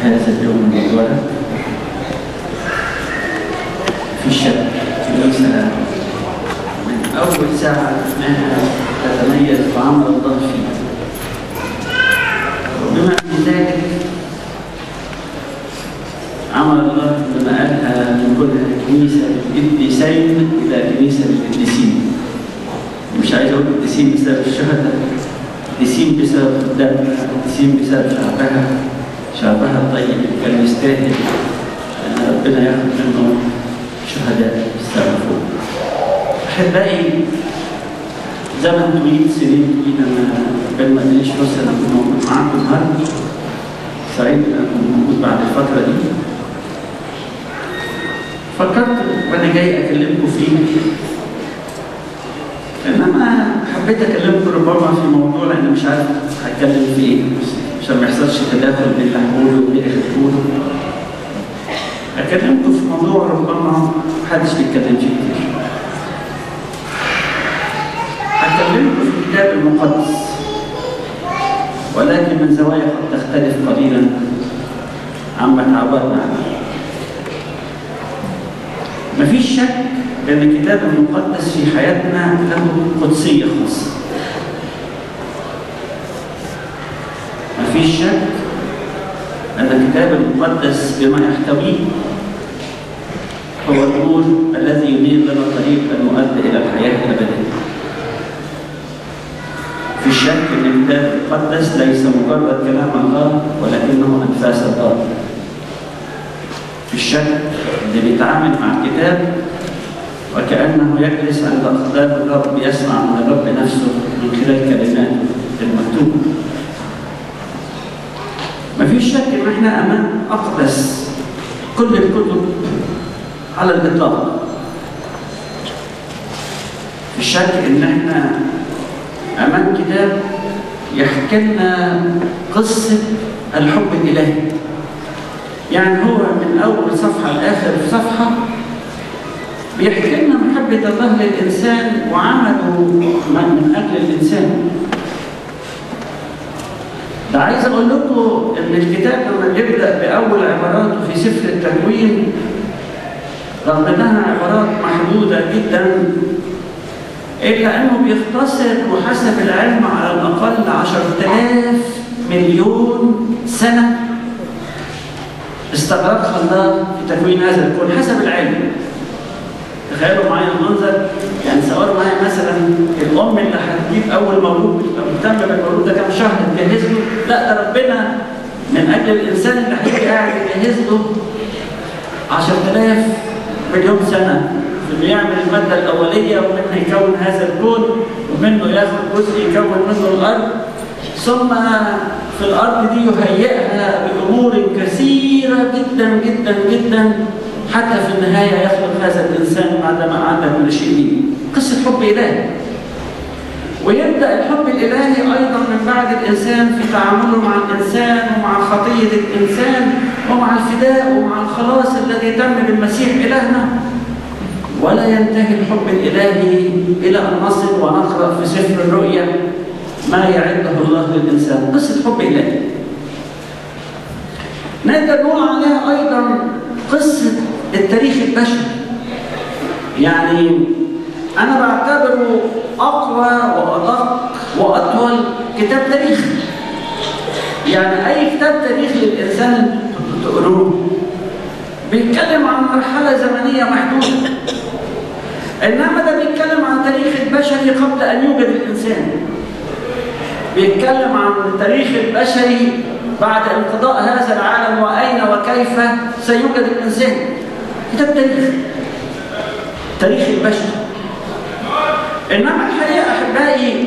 هذا اليوم المبارك في شك في سلام من أول ساعة أنها تتميز بعمل الله فيه وبما في ذلك عمل الله لما قالها من كل كنيسة القديسين إلى كنيسة القديسين مش عايز أقول قديسين بسبب الشهداء قديسين بسبب خدامها قديسين بسبب شعبها شعبها الطيب كان يستاهل أن ربنا ياخذ منه شهداء السماء فوق أحبائي زمن طويل سنين طويلة أنا قبل ما أدريش فرصة أن أكون موجود معاكم النهاردة سعيد أن أكون موجود بعد الفترة دي فكرت وأنا جاي أكلمكم فيه إنما حبيت أكلمكم ربما في موضوع أنا مش عارف هتكلم في إيه عشان ما يحصلش تداخل بين اللي هقوله واللي هتقوله أكلمكم في موضوع ربما محدش بيتكلم فيه كتير هكلمكم في الكتاب المقدس ولكن من زوايا قد تختلف قليلا عما تعودنا عليه مفيش شك ان الكتاب المقدس في حياتنا له قدسيه خاصه مفيش شك ان الكتاب المقدس بما يحتويه هو النور الذي ينير لنا طريق المؤدي الى الحياه الابديه في شك ان الكتاب المقدس ليس مجرد كلام الله ولكنه انفاس الله في الشك اللي بيتعامل مع الكتاب وكانه يجلس عند اقدام الرب يسمع من الرب نفسه من خلال كلماته المكتوبه مفيش شك ان احنا امام اقدس كل الكتب على الاطلاق في شك ان احنا امام كتاب يحكي لنا قصه الحب الالهي يعني هو من اول صفحه لاخر صفحه بيحكي لنا محبه الله للانسان وعمله من اجل الانسان ده عايز اقول لكم ان الكتاب لما بيبدا باول عباراته في سفر التكوين رغم انها عبارات محدوده جدا إلا أنه بيختصر وحسب العلم على الأقل عشرة آلاف مليون سنة استغرقها الله في تكوين هذا الكون حسب العلم تخيلوا معايا المنظر يعني تصوروا معايا مثلا الأم اللي هتجيب أول مولود مهتمة بالمولود ده كام شهر تجهز له لا ده ربنا من أجل الإنسان اللي هيجي قاعد يجهز له 10000 مليون سنة اللي يعمل المادة الأولية ومنها يكون هذا الكون ومنه ياخد جزء يكون منه الأرض ثم في الأرض دي يهيئها بأمور كثيرة جدا جدا جدا حتى في النهاية يخلق هذا الإنسان بعدما عاد كل شيء ليه قصة حب إلهي ويبدأ الحب الإلهي أيضا من بعد الإنسان في تعامله مع الإنسان ومع خطية الإنسان ومع الفداء ومع الخلاص الذي تم بالمسيح إلهنا ولا ينتهي الحب الإلهي إلى أن نصل ونقرأ في سفر الرؤيا ما يعده الله للإنسان قصة حب إلهي نقدر نقول عليها أيضا قصة التاريخ البشري يعني أنا بعتبره أقوى وأدق وأطول كتاب تاريخي يعني أي كتاب تاريخ للإنسان تقروه بيتكلم عن مرحلة زمنية محدودة إنما ده بيتكلم عن تاريخ البشري قبل أن يوجد الإنسان بيتكلم عن تاريخ البشري بعد انقضاء هذا العالم وأين وكيف سيوجد الإنسان كتاب تاريخ تاريخ البشر إنما الحقيقة أحبائي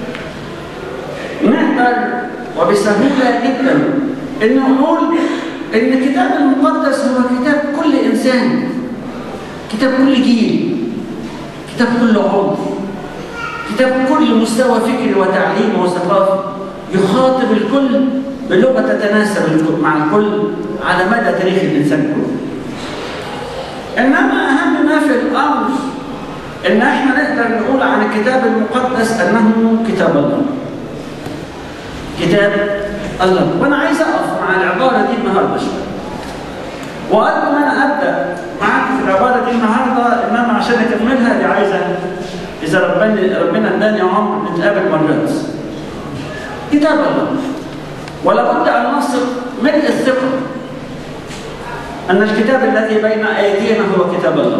نقدر وبسهولة جدا إن نقول إن الكتاب المقدس هو كتاب كل إنسان كتاب كل جيل كتاب كل عمر كتاب كل مستوى فكري وتعليمي وثقافي يخاطب الكل بلغة تتناسب مع الكل على مدى تاريخ الإنسان كله إنما أهم ما في الأمر إن إحنا نقدر نقول عن الكتاب المقدس أنه كتاب الله كتاب الله وانا عايز اقف مع العباره دي النهارده شويه وارجو ان انا ابدا معاكم في العباره دي النهارده انما عشان اكملها دي عايزه اذا ربنا ربنا اداني عمر نتقابل مرات كتاب الله ولا بد ان نصل ملء الثقه ان الكتاب الذي بين ايدينا هو كتاب الله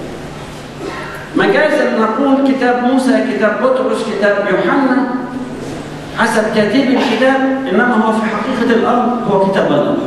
مجازا نقول كتاب موسى كتاب بطرس كتاب يوحنا حسب كاتب الكتاب انما هو في حقيقه الامر هو كتاب الله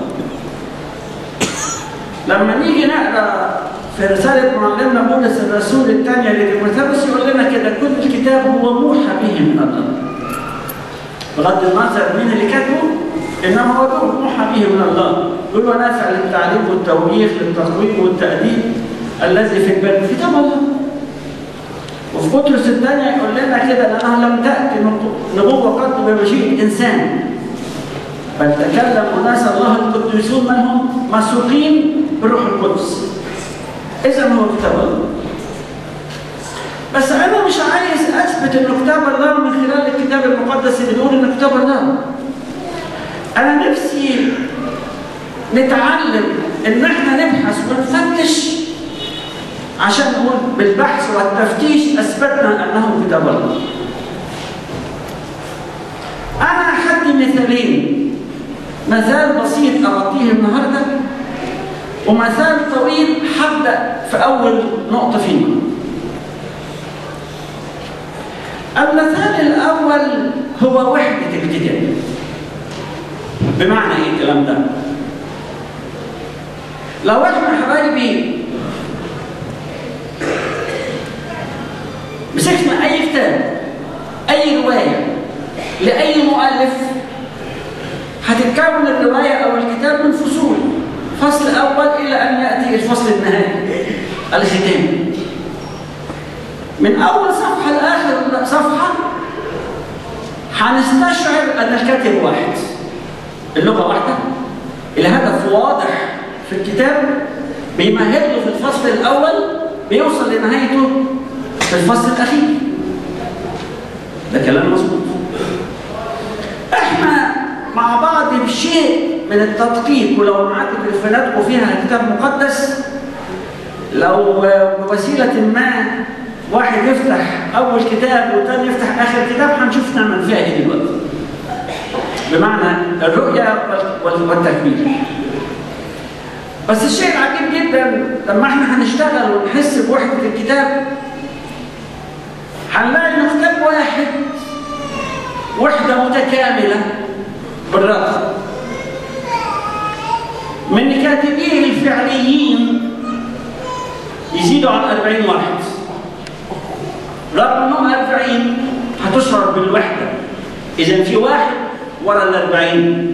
لما نيجي نقرا في رساله معلمنا بولس الرسول الثانيه لتيموثاوس يقول لنا كده كل الكتاب هو موحى به من الله بغض النظر مين اللي كاتبه انما هو موحى به من الله يقول ونافع للتعليم والتوبيخ للتقويم والتاديب الذي في البر كتاب الله وفي بطرس الثانية يقول لنا كده لأنها لم تأتي نبوة قط بمشيئة إنسان بل تكلم أناس الله القديسون من هم مسوقين بالروح القدس إذا هو كتاب الله بس أنا مش عايز أثبت إنه كتاب الله من خلال الكتاب المقدس اللي بيقول إنه كتاب الله أنا نفسي نتعلم إن إحنا نبحث ونفتش عشان نقول بالبحث والتفتيش اثبتنا انه كتاب الله. انا هدي مثالين مثال بسيط اعطيه النهارده ومثال طويل هبدا في اول نقطه فيه. المثال الاول هو وحده الكتاب. بمعنى ايه الكلام ده؟ لو احنا حبايبي مسكنا أي كتاب أي رواية لأي مؤلف هتتكون الرواية أو الكتاب من فصول فصل أول إلى أن يأتي الفصل النهائي الختام من أول صفحة لآخر صفحة هنستشعر أن الكاتب واحد اللغة واحدة الهدف واضح في الكتاب بيمهد له في الفصل الأول بيوصل لنهايته في الفصل الأخير ده كلام مظبوط احنا مع بعض بشيء من التدقيق ولو معاكم تليفوناتكم فيها كتاب مقدس لو بوسيلة ما واحد يفتح أول كتاب والتاني يفتح آخر كتاب هنشوف نعمل فيها إيه دلوقتي. بمعنى الرؤية والتكميل. بس الشيء العجيب جدا لما احنا هنشتغل ونحس بوحدة الكتاب هنلاقي انه كتاب واحد وحده متكامله بالرغم من كاتبيه الفعليين يزيدوا عن 40 واحد رغم انهم 40 هتشعر بالوحده اذا في واحد ورا ال 40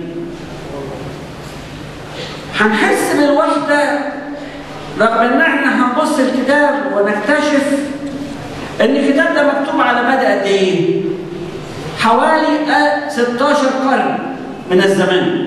هنحس بالوحده رغم ان احنا هنبص الكتاب ونكتشف ان الكتاب ده مكتوب على مدى قد ايه؟ حوالي 16 قرن من الزمان.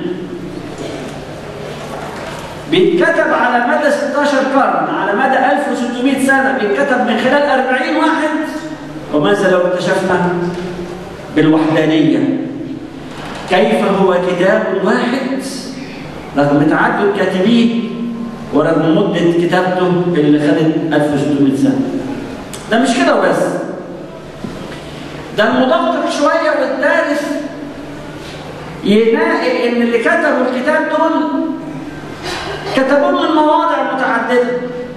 بيتكتب على مدى 16 قرن على مدى 1600 سنه بيتكتب من خلال 40 واحد وماذا لو اكتشفنا بالوحدانيه؟ كيف هو كتاب واحد رغم تعدد كاتبيه ورغم مده كتابته اللي خدت 1600 سنه. ده مش كده وبس ده المدقق شوية والدارس يلاقي ان اللي كتبوا الكتاب دول كتبوه من مواضع متعددة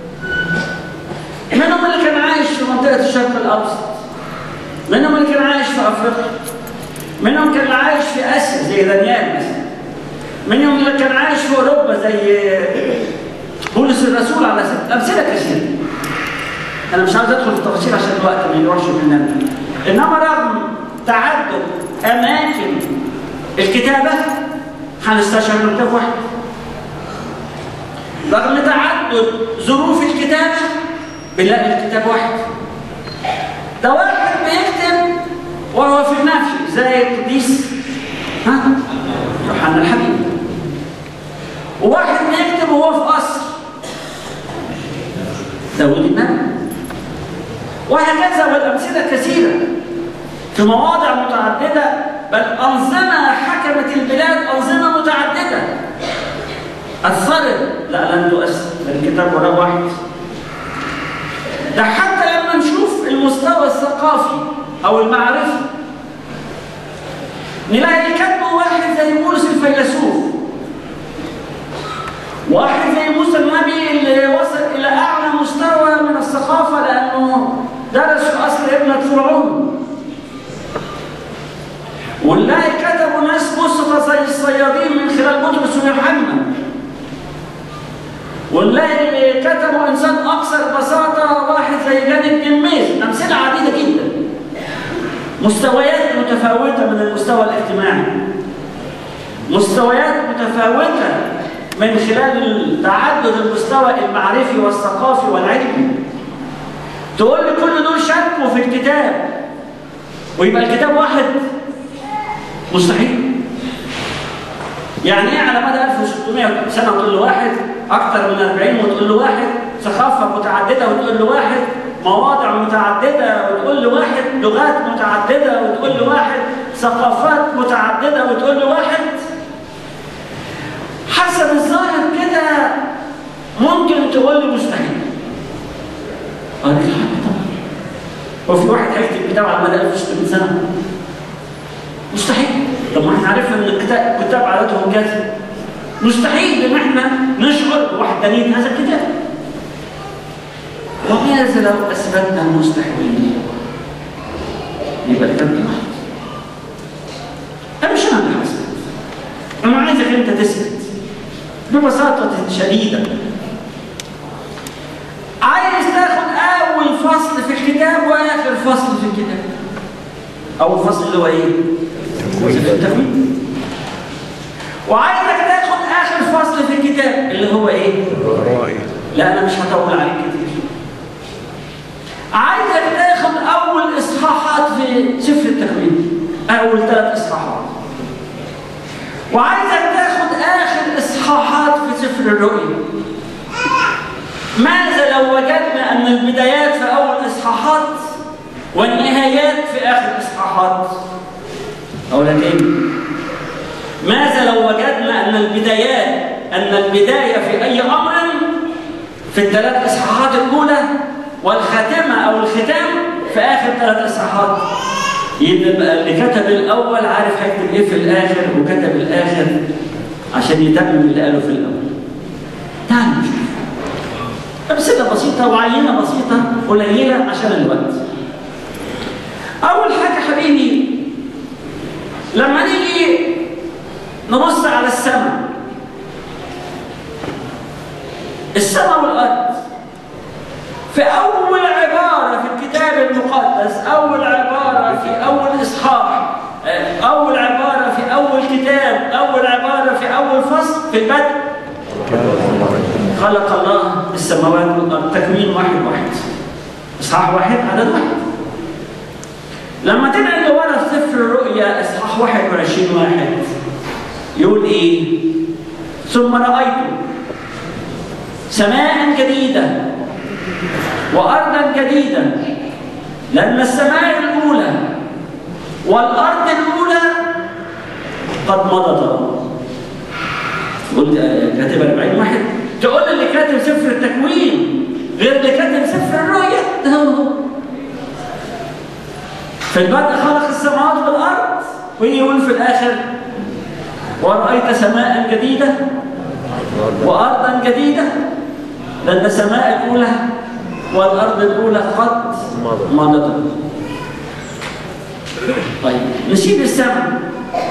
منهم اللي كان عايش في منطقة الشرق الأوسط منهم اللي كان عايش في أفريقيا منهم كان عايش في آسيا زي دانيال مثلا منهم اللي كان عايش في أوروبا زي بولس الرسول على سبيل أمثلة كثيرة انا مش عاوز ادخل في التفاصيل عشان الوقت ما يروحش مننا انما رغم تعدد اماكن الكتابه هنستشعر انه كتاب واحد رغم تعدد ظروف الكتابه بنلاقي الكتاب واحد ده واحد بيكتب وهو في النفي زي القديس ها يوحنا الحبيب وواحد بيكتب وهو في قصر داود النبي وهكذا والأمثلة كثيرة في مواضع متعددة بل أنظمة حكمت البلاد الكتاب وراه واحد ده حتى لما نشوف المستوى الثقافي او المعرفي نلاقي اللي كاتبه واحد زي بولس الفيلسوف واحد زي موسى النبي اللي وصل الى اعلى مستوى من الثقافه لانه درس في اصل ابنه فرعون ونلاقي كتبوا ناس بسطة زي الصيادين من خلال بطرس ويوحنا ونلاقي اللي كتبوا انسان اكثر بساطه واحد زي جانب جميز امثله عديده جدا مستويات متفاوته من المستوى الاجتماعي مستويات متفاوته من خلال تعدد المستوى المعرفي والثقافي والعلمي تقول لي كل دول شاركوا في الكتاب ويبقى الكتاب واحد مستحيل يعني ايه على مدى 1600 سنه وتقول له واحد اكثر من 40 وتقول له واحد ثقافه متعدده وتقول له واحد مواضع متعدده وتقول له واحد لغات متعدده وتقول له واحد ثقافات متعدده وتقول له واحد حسب الظاهر كده ممكن تقول لي مستحيل قال لك طبعا هو في واحد هيكتب كتاب على مدى 1600 سنه مستحيل طب ما احنا عرفنا ان الكتاب كتاب عادتهم كذا مستحيل ان احنا نشعر بوحدانيه هذا الكتاب وماذا لو اثبتنا المستحيل يبقى الكتاب واحد انا مش انا اللي هثبت انا عايزك انت تثبت ببساطه شديده عايز تاخد اول فصل في الكتاب واخر فصل في الكتاب اول فصل اللي هو ايه سفر التكوين وعايزك تاخد اخر فصل في الكتاب اللي هو ايه لا انا مش هطول عليك كتير عايزك تاخد اول اصحاحات في سفر التكوين اول ثلاث اصحاحات وعايزك تاخد اخر اصحاحات في سفر الرؤيا ماذا لو وجدنا ان البدايات في اول اصحاحات والنهايات في اخر اصحاحات اولا ايه ماذا لو وجدنا ان البدايات ان البدايه في اي امر في الثلاث اصحاحات الاولى والخاتمه او الختام في اخر ثلاث اصحاحات يبقى اللي كتب الاول عارف هيكتب ايه في الاخر وكتب الاخر عشان يتمم اللي قاله في الاول تعالوا نشوف امثله بسيطه وعينه بسيطه قليله عشان الوقت اول حاجه حبيبي لما نيجي نبص على السماء السماء والارض في اول عباره في الكتاب المقدس اول عباره في اول اصحاح اول عباره في اول كتاب اول عباره في اول فصل في البدء خلق الله السماوات والارض تكوين واحد واحد اصحاح واحد عدد واحد لما تنقل لورا في سفر الرؤيا اصحاح 21 واحد يقول ايه؟ ثم رايت سماء جديده وارضا جديده لان السماء الاولى والارض الاولى قد مضت قلت كاتب 40 واحد تقول اللي كاتب سفر التكوين غير اللي كاتب سفر الرؤيا ده هو في البدء خلق السماوات والارض ويقول في الاخر ورأيت سماء جديدة وأرضا جديدة لأن السماء الأولى والأرض الأولى قد مضت طيب نسيب السماء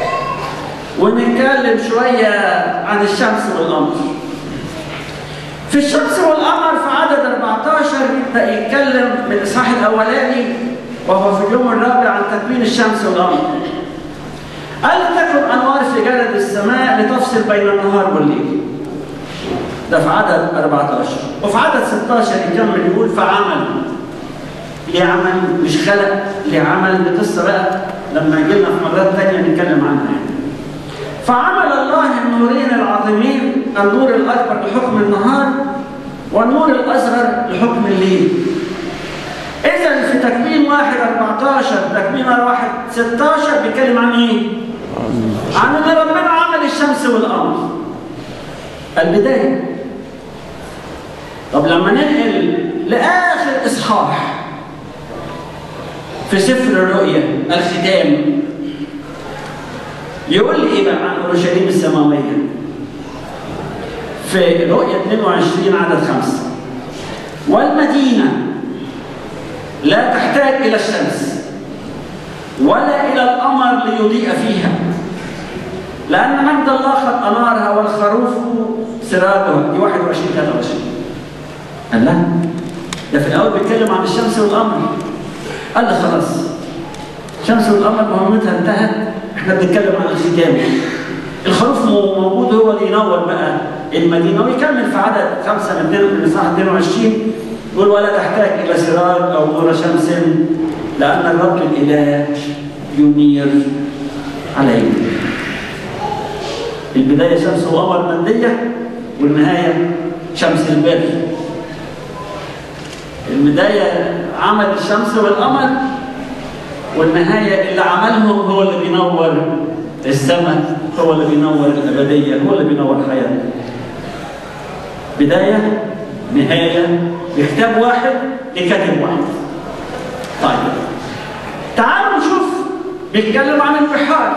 ونتكلم شوية عن الشمس والقمر في الشمس والقمر في عدد 14 يبدأ يتكلم من الإصحاح الأولاني وهو في اليوم الرابع عن تكوين الشمس والقمر قال تكن انوار في جلد السماء لتفصل بين النهار والليل ده في عدد 14 وفي عدد 16 يكمل يقول فعمل ليه عمل مش خلق ليه عمل دي قصه بقى لما يجي لنا في مرات ثانيه نتكلم عنها يعني. فعمل الله النورين العظيمين النور الاكبر لحكم النهار والنور الاصغر لحكم الليل اذا في تكوين واحد 14 تكوين واحد 16 بيتكلم عن ايه؟ عن ان ربنا عمل الشمس والقمر البدايه طب لما ننقل لآخر إصحاح في سفر الرؤيا الختام يقول لي إيه بقى عن أورشليم السماوية في رؤيا 22 عدد خمسة والمدينة لا تحتاج إلى الشمس ولا إلى القمر ليضيء فيها لأن مجد الله قد أنارها والخروف سراجها دي 21 23 قال لا ده في الأول بيتكلم عن الشمس والقمر قال لي خلاص الشمس والقمر مهمتها انتهت احنا بنتكلم عن الختام الخروف موجود هو اللي ينور بقى المدينة ويكمل في عدد خمسة من من إصحاح 22 يقول ولا تحتاج إلى سراج أو نور شمس لأن الرب الإله ينير علينا البداية شمس وقمر مادية والنهاية شمس البر البداية عمل الشمس والقمر والنهاية اللي عملهم هو اللي بينور السماء هو اللي بينور الأبدية هو اللي بينور حياتنا بداية نهاية بكتاب واحد لكاتب واحد طيب تعالوا نشوف بيتكلم عن البحار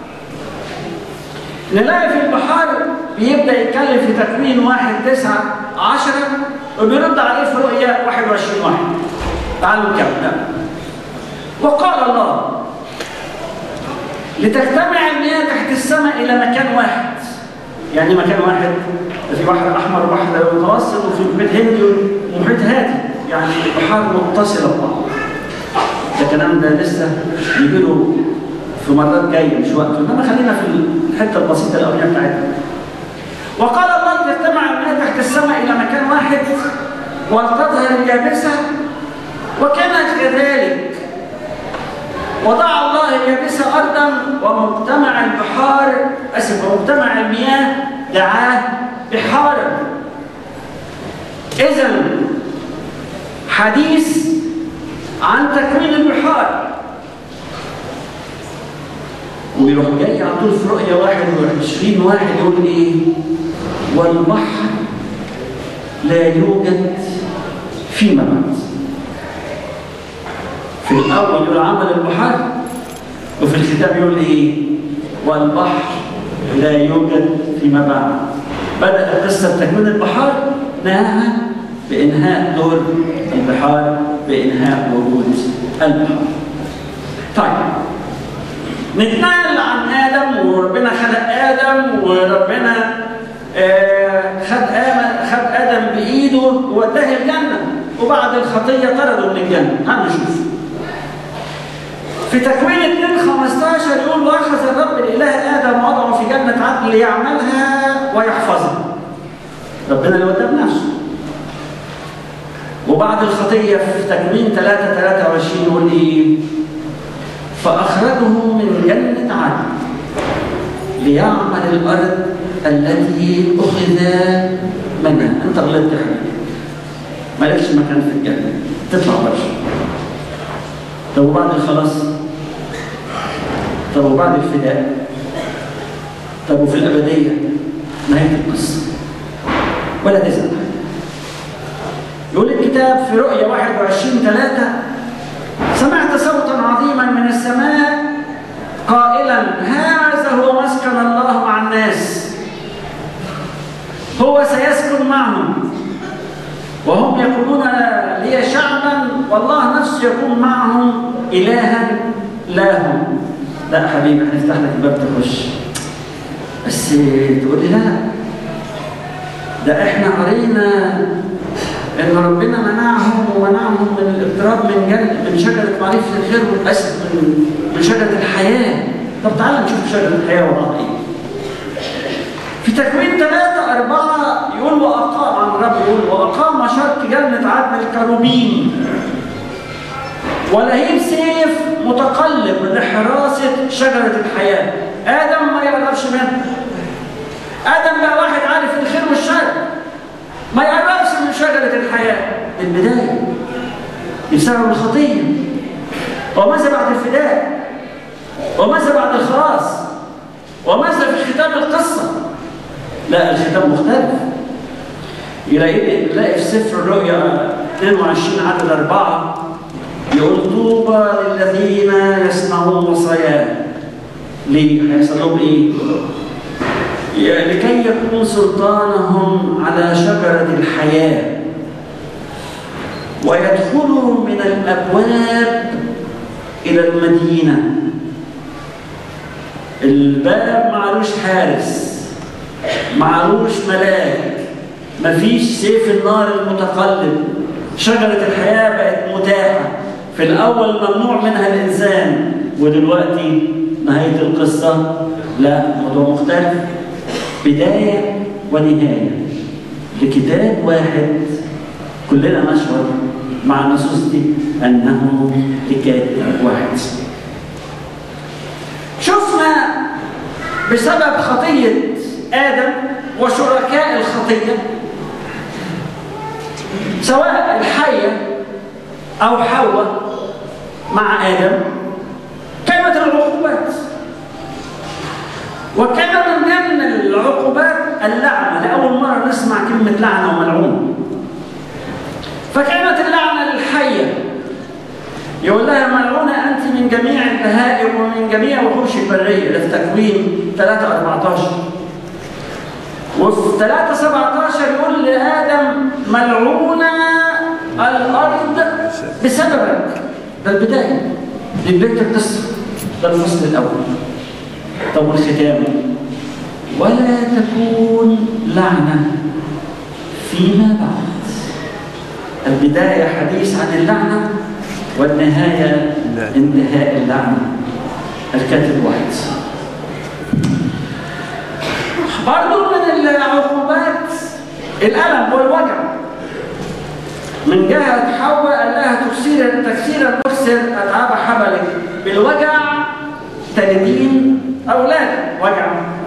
نلاقي في البحار بيبدأ يتكلم في تكوين واحد تسعة عشرة وبيرد عليه في رؤية 21 واحد تعالوا نكمل وقال الله لتجتمع المياه تحت السماء إلى مكان واحد يعني مكان واحد في بحر أحمر وبحر متوسط وفي محيط هندي ومحيط هادي يعني بحار متصلة ببعض ده الكلام ده لسه يجيله في مرات جايه مش وقته انما خلينا في الحته البسيطه الاولانيه بتاعتنا وقال الله تجتمع الماء تحت السماء الى مكان واحد ولتظهر اليابسه وكانت كذلك وضع الله اليابسه ارضا ومجتمع البحار اسف ومجتمع المياه دعاه بحارا اذا حديث عن تكوين البحار ويروح جاي على طول في رؤية 21 واحد يقول ايه؟ والبحر لا يوجد فيما بعد. في الأول يقول عمل البحر وفي الختام يقول ايه؟ والبحر لا يوجد فيما بعد. بدأ قصة تكوين البحار نهاها بإنهاء دور البحار بإنهاء وجود البحار. طيب نتنقل عن ادم وربنا خلق ادم وربنا آه خد آدم خد ادم بايده ووداه الجنه وبعد الخطيه طرده من الجنه هنشوف في تكوين 2 15 يقول واخذ الرب الاله ادم وضعه في جنه عدن ليعملها ويحفظها ربنا اللي وداه بنفسه وبعد الخطيه في تكوين 3 23 يقول ايه فأخرجه من جنة عدن ليعمل الأرض التي أخذ منها أنت غلطت يا حبيبي مالكش مكان في الجنة تطلع بره طب وبعد الخلاص طب وبعد الفداء طب وفي الأبدية نهاية القصة ولا تزعل يقول الكتاب في رؤية 21 3 سمعت صوتا عظيما من السماء قائلا هذا هو مسكن الله مع الناس هو سيسكن معهم وهم يقولون لي شعبا والله نفسه يكون معهم إلها لهم لا حبيبي هنفتح لك الباب تخش بس تقول لي لا ده احنا قرينا ان ربنا منعهم ومنعهم من الاقتراب من جنة من شجره معرفه الخير والاسد من من شجره الحياه طب تعالى نشوف شجره الحياه وضعها ايه في تكوين ثلاثة أربعة يقول وأقام عن الرب يقول وأقام شرق جنة عدن الكروبين ولهيب سيف متقلب لحراسة شجرة الحياة آدم ما يقربش منها آدم بقى واحد عارف الخير والشر ما يقربش من شجرة الحياة البداية بسبب الخطية وماذا بعد الفداء وماذا بعد الخلاص وماذا في ختام القصة لا الختام مختلف يلاقي يلاقي في سفر الرؤيا 22 عدد أربعة يقول طوبى للذين يسمعون وصاياه ليه؟ هيحصل لهم إيه؟ لكي يكون سلطانهم على شجرة الحياة ويدخلوا من الأبواب إلى المدينة الباب معلوش حارس معلوش ملاك مفيش سيف النار المتقلب شجرة الحياة بقت متاحة في الأول ممنوع منها الإنسان ودلوقتي نهاية القصة لا موضوع مختلف بداية ونهاية لكتاب واحد كلنا نشعر مع النصوص دي أنه لكاتب واحد شفنا بسبب خطية آدم وشركاء الخطية سواء الحية أو حواء مع آدم كانت العقوبات وكان من ضمن العقوبات اللعنة لأول مرة نسمع كلمة لعنة وملعون فكانت اللعنة للحية يقول لها ملعونة أنت من جميع البهائم ومن جميع وحوش البرية ده في تكوين 3 14 وفي 3 17 يقول لآدم ملعونة الأرض بسببك ده البداية دي بداية القصة ده الفصل الأول طب والختام ولا تكون لعنة فيما بعد البداية حديث عن اللعنة والنهاية انتهاء اللعنة الكاتب واحد برضو من العقوبات الألم والوجع من جهة حواء قال لها تكسير تكسير المكسر أتعاب حبلك بالوجع تلدين أولاد وجع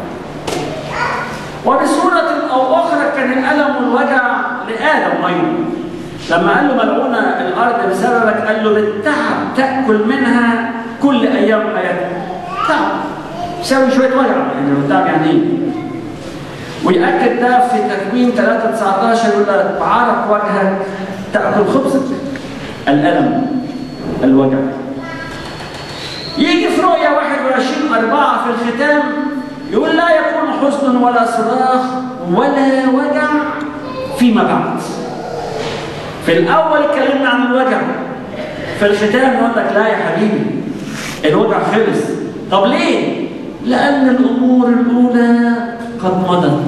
وبصورة أو أخرى كان الألم والوجع لآدم أيضا لما قال له ملعونة الأرض بسببك قال له بالتعب تأكل منها كل أيام حياتك تعب يساوي شوية وجع يعني التعب يعني إيه؟ ويأكد ده في تكوين 3 19 يقول لك بعرق وجهك تأكل خبزك الألم الوجع يجي في رؤيا 21 4 في الختام يقول لا يكون حزن ولا صراخ ولا وجع فيما بعد في الأول اتكلمنا عن الوجع في الختام يقول لك لا يا حبيبي الوجع خلص طب ليه؟ لأن الأمور الأولى قد مضت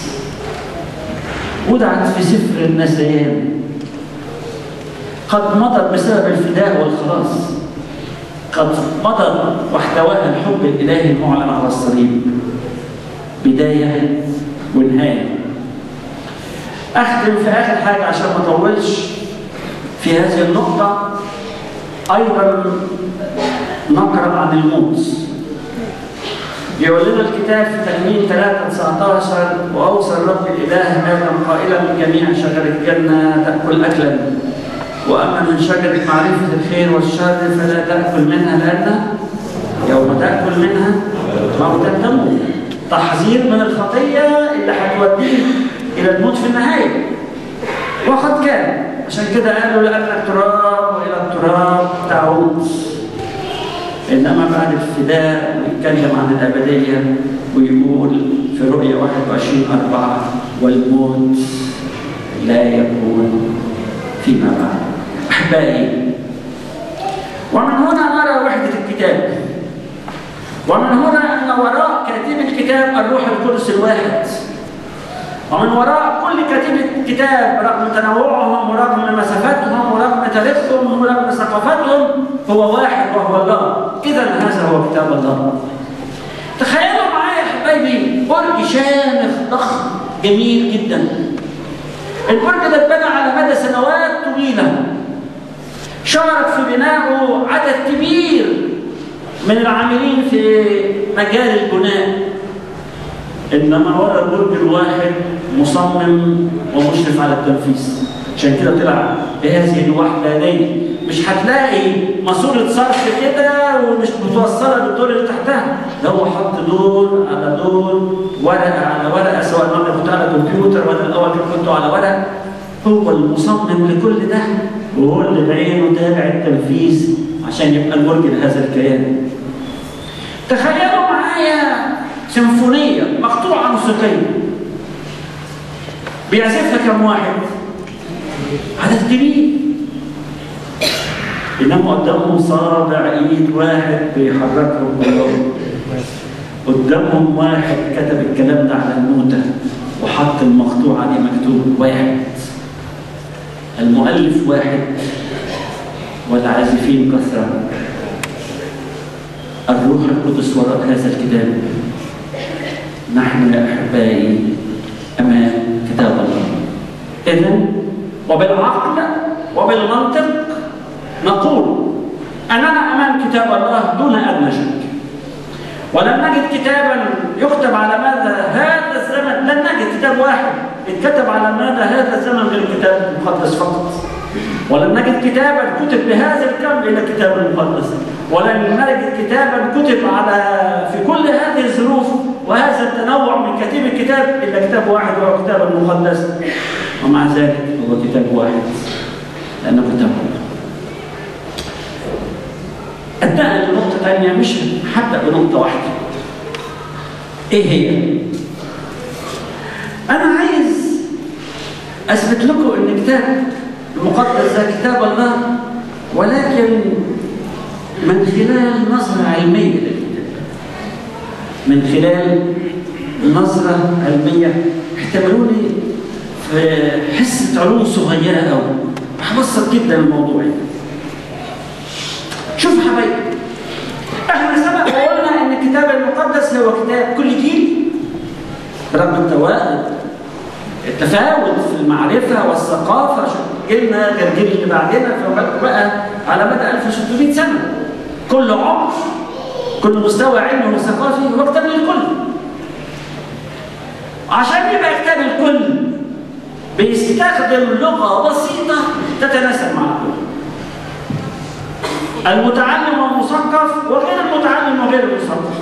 وضعت في سفر النسيان قد مضت بسبب الفداء والخلاص قد مضت واحتواها الحب الإلهي المعلن على الصليب بداية ونهاية أختم في آخر حاجة عشان ما أطولش في هذه النقطة أيضا نقرأ عن الموت يقول لنا الكتاب في تكوين 3 19 وأوصى الرب الإله آدم قائلا من جميع شجر الجنة تأكل أكلا وأما من شجرة معرفة الخير والشر فلا تأكل منها لأن يوم تأكل منها موتا تموت تحذير من الخطية اللي هتوديه إلى الموت في النهاية وقد كان عشان كده قالوا لأنك تراب وإلى التراب تعود إنما بعد الفداء ويتكلم عن الأبدية ويقول في رؤية 21 أربعة والموت لا يكون فيما بعد أحبائي ومن هنا نرى وحدة الكتاب ومن هنا أن وراء كاتب الكتاب الروح القدس الواحد ومن وراء كل كاتب كتاب رغم تنوعهم ورغم مسافتهم ورغم تاريخهم ورغم ثقافتهم هو واحد وهو الله إذا هذا هو كتاب الله تخيلوا معايا يا حبايبي برج شامخ ضخم جميل جدا البرج ده اتبنى على مدى سنوات طويلة شارك في بنائه عدد كبير من العاملين في مجال البناء انما ورا البرج الواحد مصمم ومشرف على التنفيذ عشان كده طلع بهذه الوحدانيه مش هتلاقي ماسوره صرف كده ومش متوصله بالدور اللي تحتها ده هو حط دور على دور ورقه على ورقه سواء مبنى على كمبيوتر وانا الاول كنت على ورق هو المصمم لكل ده وهو اللي بعينه تابع التنفيذ عشان يبقى المرج لهذا الكيان تخيلوا معايا سيمفونيه مقطوعه موسيقيه بيعزفها كم واحد؟ عدد كبير انما قدامهم صابع ايد واحد بيحركهم كلهم قدامهم واحد كتب الكلام ده على النوتة وحط المقطوعة دي مكتوب واحد المؤلف واحد والعازفين كثرة الروح القدس وراء هذا الكتاب نحن يا أحبائي أمام كتاب الله إذا وبالعقل وبالمنطق نقول أننا أمام كتاب الله دون أدنى شك ولم نجد كتابا يكتب على مدى هذا الزمن لن نجد كتاب واحد اتكتب على مدى هذا الزمن غير الكتاب المقدس فقط ولن نجد كتابا كتب بهذا الكم الا الكتاب المقدس ولن نجد كتابا كتب على في كل هذه الظروف وهذا التنوع من كتيب الكتاب الا كتاب واحد وهو الكتاب المقدس ومع ذلك هو كتاب واحد لانه كتاب الله انتقل لنقطة ثانية مش هبدأ بنقطة واحدة. إيه هي؟ أنا عايز أثبت لكم إن كتاب المقدس ده كتاب الله ولكن من خلال نظرة علمية للكتاب. من خلال نظرة علمية احتملوني في حصة علوم صغيرة أوي. هبسط جدا الموضوع شوف حبايبي احنا سبق وقلنا ان الكتاب المقدس هو كتاب كل جيل برغم التوائم التفاوت في المعرفه والثقافه جيلنا غير الجيل اللي بعدنا فبقى على مدى 1600 سنه كل عمر كل مستوى علمي وثقافي هو كتاب للكل عشان يبقى كتاب الكل بيستخدم لغه بسيطه تتناسب مع الكل المتعلم والمثقف وغير المتعلم وغير المثقف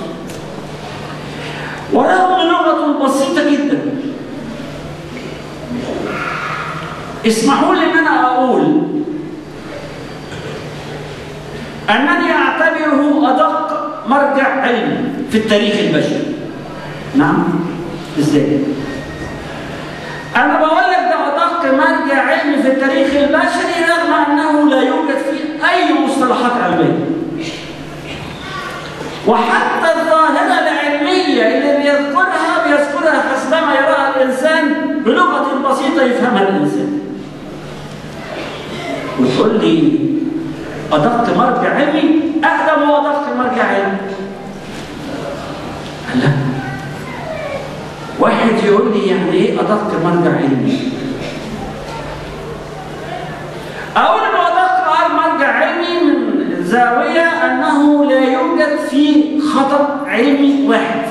ورغم لغة بسيطة جدا اسمحوا لي ان انا اقول انني اعتبره ادق مرجع علمي في التاريخ البشري نعم ازاي انا بقول لك ده ادق مرجع علمي في التاريخ البشري رغم انه لا يوجد فيه اي مصطلحات علميه وحتى الظاهره العلميه اللي بيذكرها بيذكرها حسبما يراها الانسان بلغه بسيطه يفهمها الانسان وتقول لي ادق مرجع علمي اقدم وادق مرجع علمي لا واحد يقول لي يعني ايه ادق مرجع علمي اقول انه ادق مرجع علمي من زاويه انه لا يوجد فيه خطا علمي واحد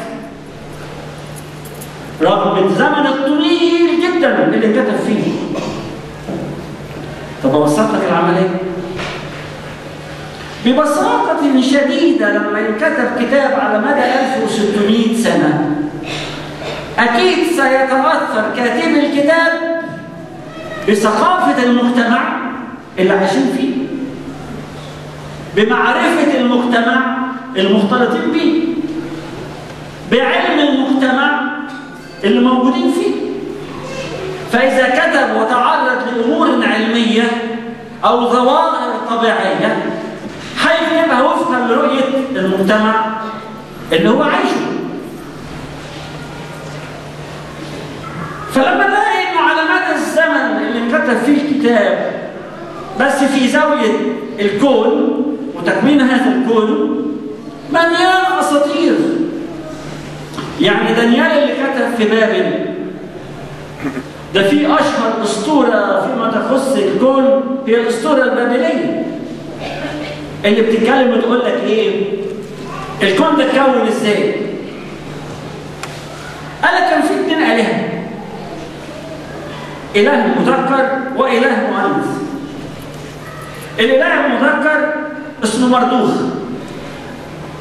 رغم الزمن الطويل جدا اللي كتب فيه طب ابسط لك العمليه ببساطة شديدة لما ينكتب كتاب على مدى 1600 سنة أكيد سيتأثر كاتب الكتاب بثقافة المجتمع اللي عايشين فيه بمعرفة المجتمع المختلطين به بعلم المجتمع اللي موجودين فيه فإذا كتب وتعرض لأمور علمية أو ظواهر طبيعية هيكتبها وفقا لرؤية المجتمع اللي هو عايشه فلما نلاقي انه على مدى الزمن اللي انكتب فيه الكتاب بس في زاوية الكون وتكوين هذا الكون مليان اساطير يعني دانيال اللي كتب في بابل ده في اشهر اسطوره فيما تخص الكون هي الاسطوره البابليه اللي بتتكلم وتقول لك ايه الكون ده اتكون ازاي قال كان في اتنين الهه اله مذكر واله مؤنث الاله المذكر اسمه مردوخ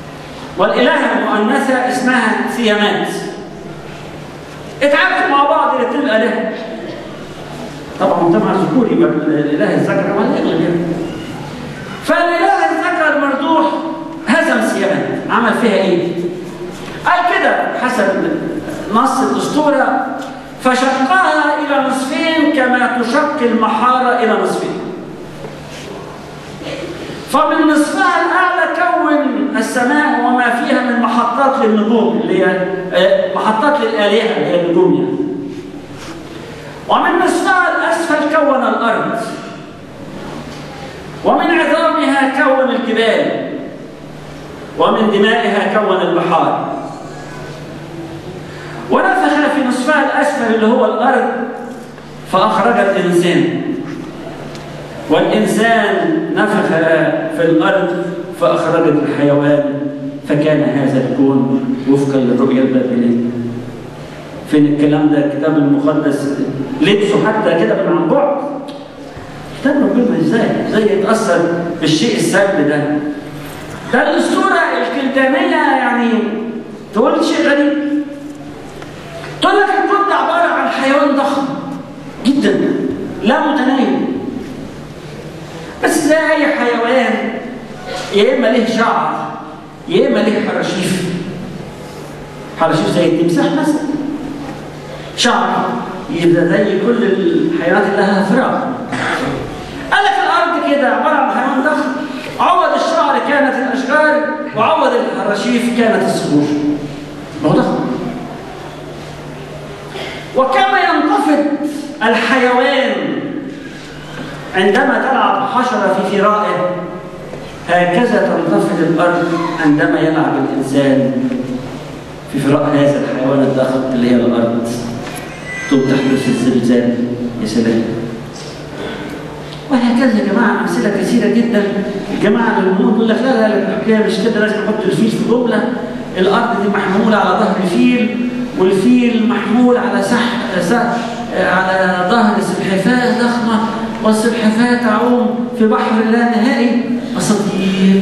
والالهه المؤنثه اسمها سيامات اتعاملوا مع بعض الالهه طبعا مجتمع ذكوري يبقى الاله الذكر هو اللي يغلب يعني فالاله الذكر مردوح هزم ثيابات عمل فيها ايه؟ قال كده حسب نص الاسطوره فشقها الى نصفين كما تشق المحاره الى نصفين فمن نصفها الاعلى كون السماء وما فيها من محطات للنجوم اللي هي محطات للالهه اللي هي النجوم يعني ومن نصفها الاسفل كون الارض ومن عظامها كون الجبال ومن دمائها كون البحار ونفخ في نصفها الاسفل اللي هو الارض فاخرج الانسان والإنسان نفخ في الأرض فأخرجت الحيوان فكان هذا الكون وفقا للرؤية البابلية فين الكلام ده الكتاب المقدس لبسه حتى كده من عن بعد كتاب ربنا ازاي ازاي يتأثر بالشيء السلبي ده ده الأسطورة الكلدانية يعني تقول شيء غريب تقول لك الكون ده عبارة عن حيوان ضخم جدا لا متناهي بس زي اي حيوان يا اما له شعر يا اما له حراشيف حراشيف زي التمساح مثلا شعر يبقى زي كل الحيوانات اللي لها فراغ قال لك الارض كده عباره عن حيوان ضخم عوض الشعر كانت الاشجار وعوض الحراشيف كانت الصخور ما هو ضخم وكما ينتفض الحيوان عندما تلعب حشرة في فرائه هكذا تنتفض الأرض عندما يلعب الإنسان في فراء هذا الحيوان الضخم اللي هي الأرض ثم تحدث الزلزال يا سلام وهكذا يا جماعة أمثلة كثيرة جدا الجماعة اللي يقول لك لا لا الحكاية مش كده لازم نحط الفيل في جملة الأرض دي محمولة على ظهر فيل والفيل محمول على سح, سح على ظهر سلحفاة ضخمة والسلحفاة تعوم في بحر لا نهائي أساطير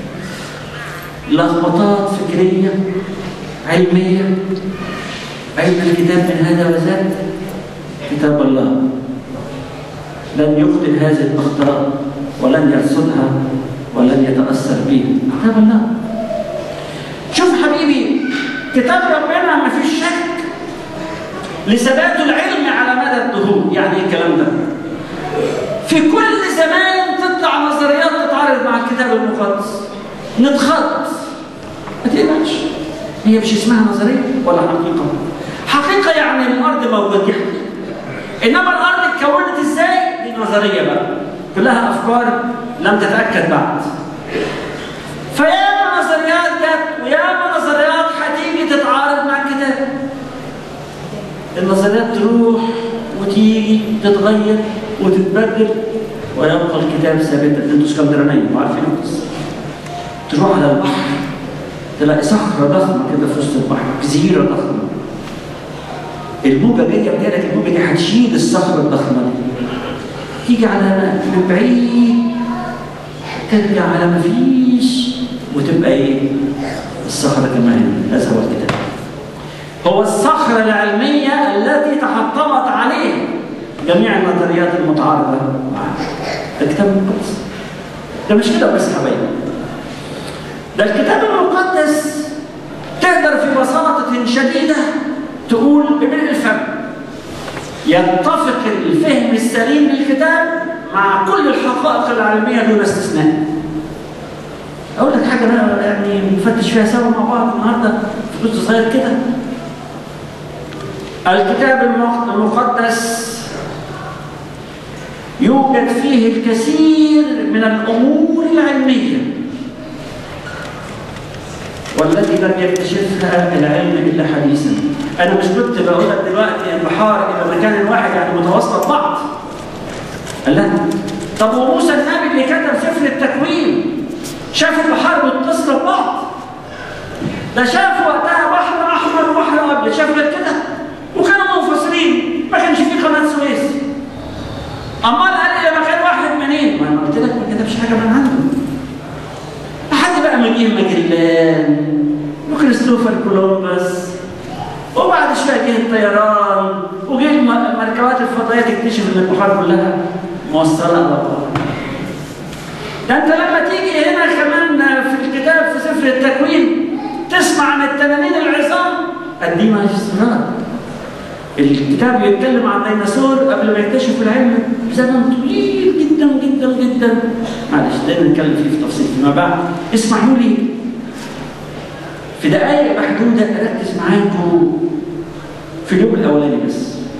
لخبطات فكرية علمية أين الكتاب من هذا وذاك؟ كتاب الله لن يخطئ هذه الأخطاء ولن يرصدها ولن يتأثر به كتاب الله شوف حبيبي كتاب ربنا ما فيش شك لثبات العلم على مدى الدهور يعني ايه الكلام ده في كل زمان تطلع نظريات تتعارض مع الكتاب المقدس نتخط ما تقلقش هي مش اسمها نظريه ولا حقيقه حقيقه يعني الارض موجوده دي حقيقه انما الارض اتكونت ازاي دي نظريه بقى كلها افكار لم تتاكد بعد فياما نظريات جت وياما نظريات هتيجي تتعارض مع الكتاب النظريات تروح وتيجي تتغير وتتبدل ويبقى الكتاب ثابتا انتوا اسكندرانيه وعارفين القصه تروح على البحر تلاقي صخره ضخمه كده في وسط البحر جزيره ضخمه الموجه جايه بتاعتك الموجه دي هتشيل الصخره الضخمه دي تيجي على من بعيد ترجع على ما فيش وتبقى ايه؟ الصخره كمان هذا هو الكتاب هو الصخره العلميه التي تحطمت عليه جميع النظريات المتعارضه معه ده الكتاب المقدس ده مش كده بس حبايبي ده الكتاب المقدس تقدر في بساطة شديدة تقول بملء الفم يتفق الفهم السليم للكتاب مع كل الحقائق العلمية دون استثناء أقول لك حاجة بقى يعني نفتش فيها سوا مع بعض النهاردة في جزء صغير كده الكتاب المقدس يوجد فيه الكثير من الأمور العلمية والتي لم يكتشفها العلم إلا حديثا أنا مش كنت بقول لك دلوقتي البحار إلى مكان واحد يعني متواصلة ببعض لا طب وموسى النبي اللي كتب سفر التكوين شاف البحار متصلة ببعض ده شاف وقتها بحر أحمر وبحر أبيض شاف غير كده وكانوا منفصلين ما كانش في قناة سويس امال قال لي مكان واحد منين؟ ما انا قلت لك ما كتبش حاجه من عنده. لحد بقى ما جه ماجلان وكريستوفر كولومبس وبعد شويه جه الطيران وجه الم- المركبات الفضائيه تكتشف ان البحار كلها موصله على بعض ده انت لما تيجي هنا كمان في الكتاب في سفر التكوين تسمع عن التنانين العظام قديمه استمرار الكتاب يتكلم عن الديناصور قبل ما يكتشفوا العلم بزمن طويل جدا جدا جدا معلش ده نتكلم فيه في تفصيل فيما بعد اسمحوا لي في دقائق محدوده اركز معاكم في اليوم الاولاني بس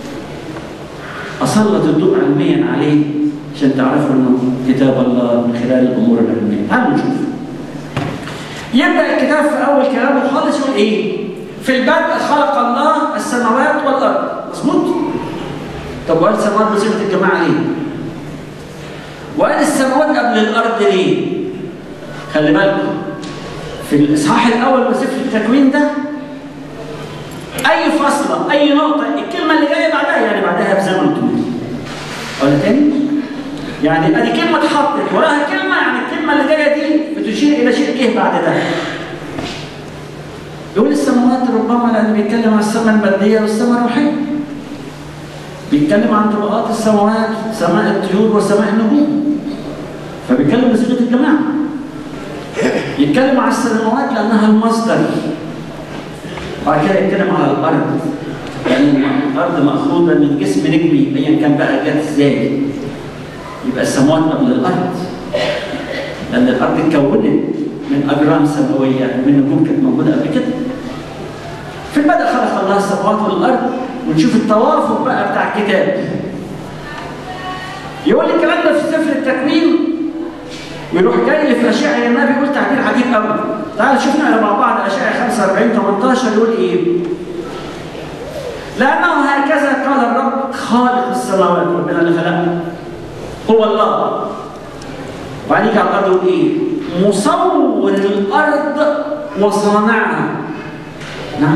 اسلط الضوء علميا عليه عشان تعرفوا انه كتاب الله من خلال الامور العلميه تعالوا نشوف يبدا الكتاب في اول كلامه خالص يقول ايه في البدء خلق الله السماوات والارض مظبوط طب وقال السماوات بصيغه الجماعه ليه وقال السماوات قبل الارض ليه خلي بالكم في الاصحاح الاول من سفر التكوين ده اي فصله اي نقطه الكلمه اللي جايه بعدها يعني بعدها بزمن طويل ولا تاني يعني ادي كلمه اتحطت وراها كلمه يعني الكلمه اللي جايه دي بتشير الى شيء جه بعد ده يقول السماوات ربما لانه بيتكلم عن السماء الماديه والسماء الروحيه بيتكلم عن طبقات السماوات سماء الطيور وسماء النجوم فبيتكلم بصيغه الجماعه يتكلم عن السماوات لانها المصدر بعد كده يتكلم على الارض لان الارض ماخوذه من جسم نجمي ايا كان بقى جت ازاي يبقى السماوات قبل الارض لان الارض اتكونت من اجرام سماويه من نجوم كانت موجوده قبل كده في البدء خلق الله السماوات والارض ونشوف التوافق بقى بتاع الكتاب يقول لي الكلام ده في سفر التكوين ويروح جاي لي في اشعياء النبي يقول تعبير عجيب قوي تعال شوف نقرا مع بعض اشعياء 45 18 يقول ايه لانه هكذا قال الرب خالق السماوات ربنا اللي خلقنا هو الله وبعدين يجي على الارض يقول ايه مصور الارض وصانعها نعم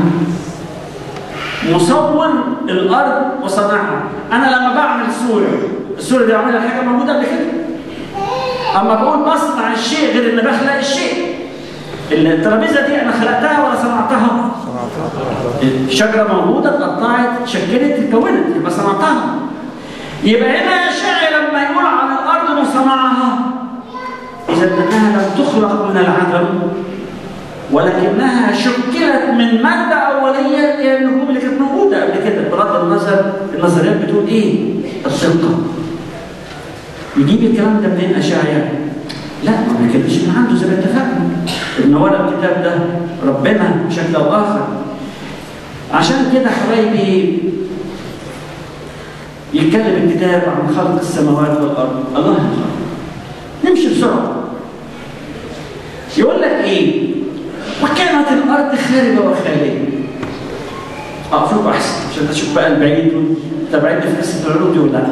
مصور الارض وصانعها انا لما بعمل صوره الصوره دي بعملها حاجه موجوده قبل كده اما بقول بصنع الشيء غير ان بخلق الشيء الترابيزه دي انا خلقتها ولا صنعتها؟ الشجره موجوده اتقطعت اتشكلت اتكونت يبقى صنعتها يبقى هنا الشاعر لما يقول عن الارض وصنعها اذا انها لم تخلق من العدم ولكنها شكلت من ماده اوليه هي النجوم اللي كانت موجوده قبل كده بغض النظر النظريات بتقول ايه؟ الثقه يجيب الكلام ده منين اشعياء؟ لا ما بيتكلمش من عنده زي ما اتفقنا ان ورا الكتاب ده ربنا بشكل او اخر عشان كده حبايبي يتكلم الكتاب عن خلق السماوات والارض الله يخلق نمشي بسرعه يقول لك ايه وكانت الارض خاربه وخاليه اقف احسن عشان اشوف بقى البعيد تبعدني في قصه العلوم دي ولا لا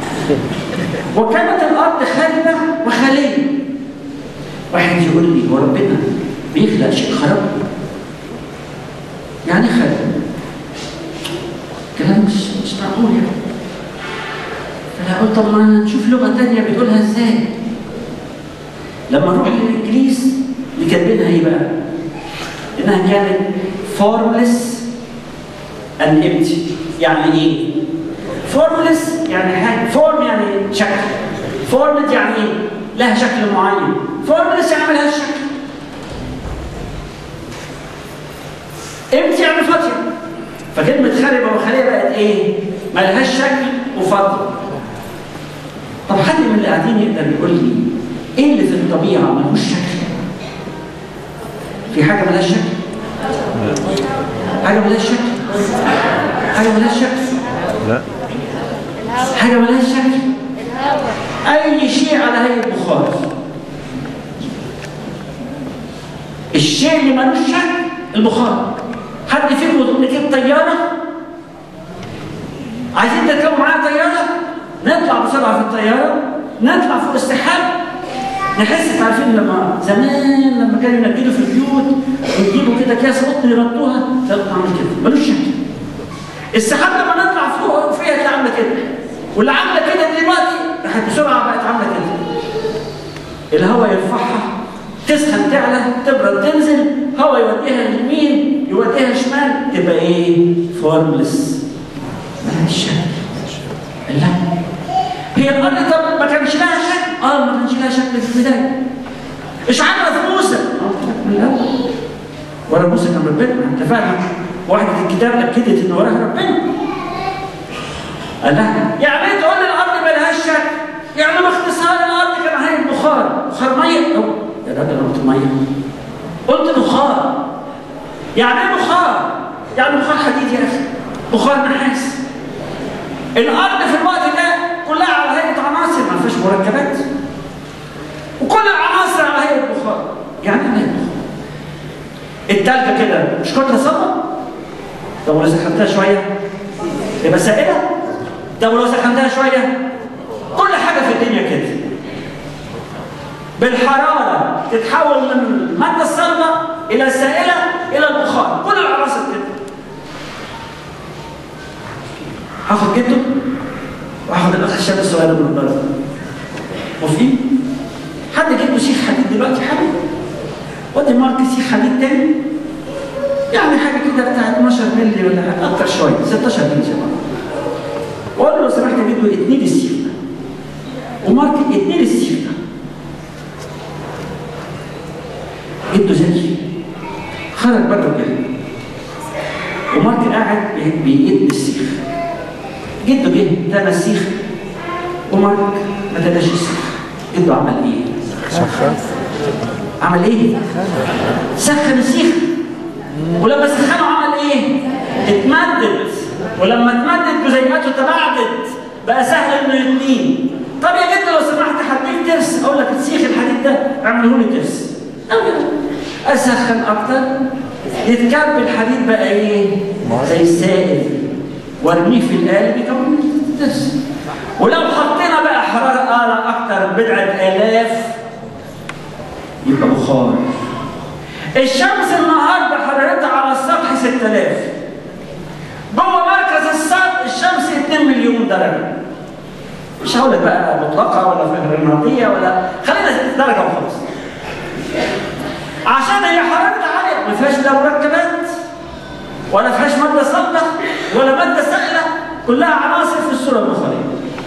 وكانت الارض خاربه وخاليه واحد يقول لي هو ربنا بيخلق شيء خراب يعني خارب كلام مش مش معقول يعني فانا قلت طب ما نشوف لغه ثانيه بتقولها ازاي لما نروح للانجليز اللي كاتبينها ايه بقى؟ انها كانت formless and empty يعني ايه؟ formless يعني حاجه form يعني شكل formed يعني ايه؟ لها شكل معين formless يعني ملهاش شكل empty يعني فاضيه فكلمه خاربه وخاليه بقت ايه؟ ملهاش شكل وفاضيه طب حد من اللي قاعدين يقدر يقول لي ايه اللي في الطبيعه ملوش شكل؟ في حاجه ملهاش شكل؟ حاجه ملهاش شكل؟ حاجه ملهاش شكل؟ لا حاجه ملهاش شكل؟ اي شيء على هيئه بخار الشيء اللي ملوش شكل البخار حد فيكم ركب طياره عايزين تركبوا معايا طياره نطلع بسرعه في الطياره نطلع فوق السحاب نحس عارفين لما زمان لما كانوا ينجدوا في البيوت ويجيبوا كده اكياس قطن يربطوها تطلع عامل كده ملوش شكل السحاب لما نطلع فوق فيها تلاقي عامله كده واللي عامله كده دلوقتي راحت بسرعه بقت عامله كده الهواء يرفعها تسخن تعلى تبرد تنزل هواء يوديها لليمين يوديها شمال تبقى ايه؟ فورملس ملهاش شكل لا هي الارض طب ما كانش لها شكل اه ما كانش لها شكل في البدايه ايش عمل موسى؟ اه من الاول ورا موسى كان ربنا انت فاهم واحدة الكتاب اكدت ان وراها ربنا قال لها يعني ايه تقول لي الارض ما لهاش شكل يعني باختصار الارض كان هي بخار بخار ميه أو يا راجل انا قلت ميه قلت بخار يعني ايه بخار؟ يعني بخار حديد يا اخي بخار نحاس الارض في الوقت ده كلها على هيئه عناصر ما فيش مركبات وكل العناصر على هيئه بخار يعني ايه بخار التلجه كده مش كتله صلبه طب ولو سخنتها شويه يبقى سائله طب ولو سخنتها شويه كل حاجه في الدنيا كده بالحراره تتحول من الماده الصلبه الى السائله الى البخار كل العناصر كده هاخد جده وهاخد الاخ الشاب الصغير من الضرب موافقين؟ حد جده سيخ حديد دلوقتي حد؟ ودي مارك سيخ حديد تاني يعني حاجه كده بتاع 12 مللي ولا حاجه اكتر شويه 16 مللي زي ما وقول له لو سمحت يا جدو اتنين السيخ ده ومارك اتنين السيخ ده جده ذكي خرج بره كده ومارك قاعد بيقد السيخ جده جه تنى السيخ ومارك ما تناش السيخ جده عمل ايه؟ سخن عمل ايه؟ سخن السيخ ولما سخنه عمل ايه؟ اتمدد ولما اتمدد جزيئاته تباعدت بقى سهل انه يتنين طب يا جد لو سمحت هديك ترس اقول لك السيخ الحديد ده اعمله لي ترس أو كده. اسخن اكتر يتكب الحديد بقى ايه؟ زي السائل وارميه في القالب يكون ترس ولو حطينا بقى حراره اعلى اكتر بضعه الاف يبقى بخار الشمس النهارده حرارتها على السطح 6000 جوه مركز السطح الشمس 2 مليون درجه مش هقول لك بقى مطلقه ولا فهرناطيه ولا خلينا درجه وخلاص عشان هي حرارتها عاليه ما فيهاش لا مركبات ولا فيهاش ماده صلبه ولا ماده سائله كلها عناصر في الصوره البخاريه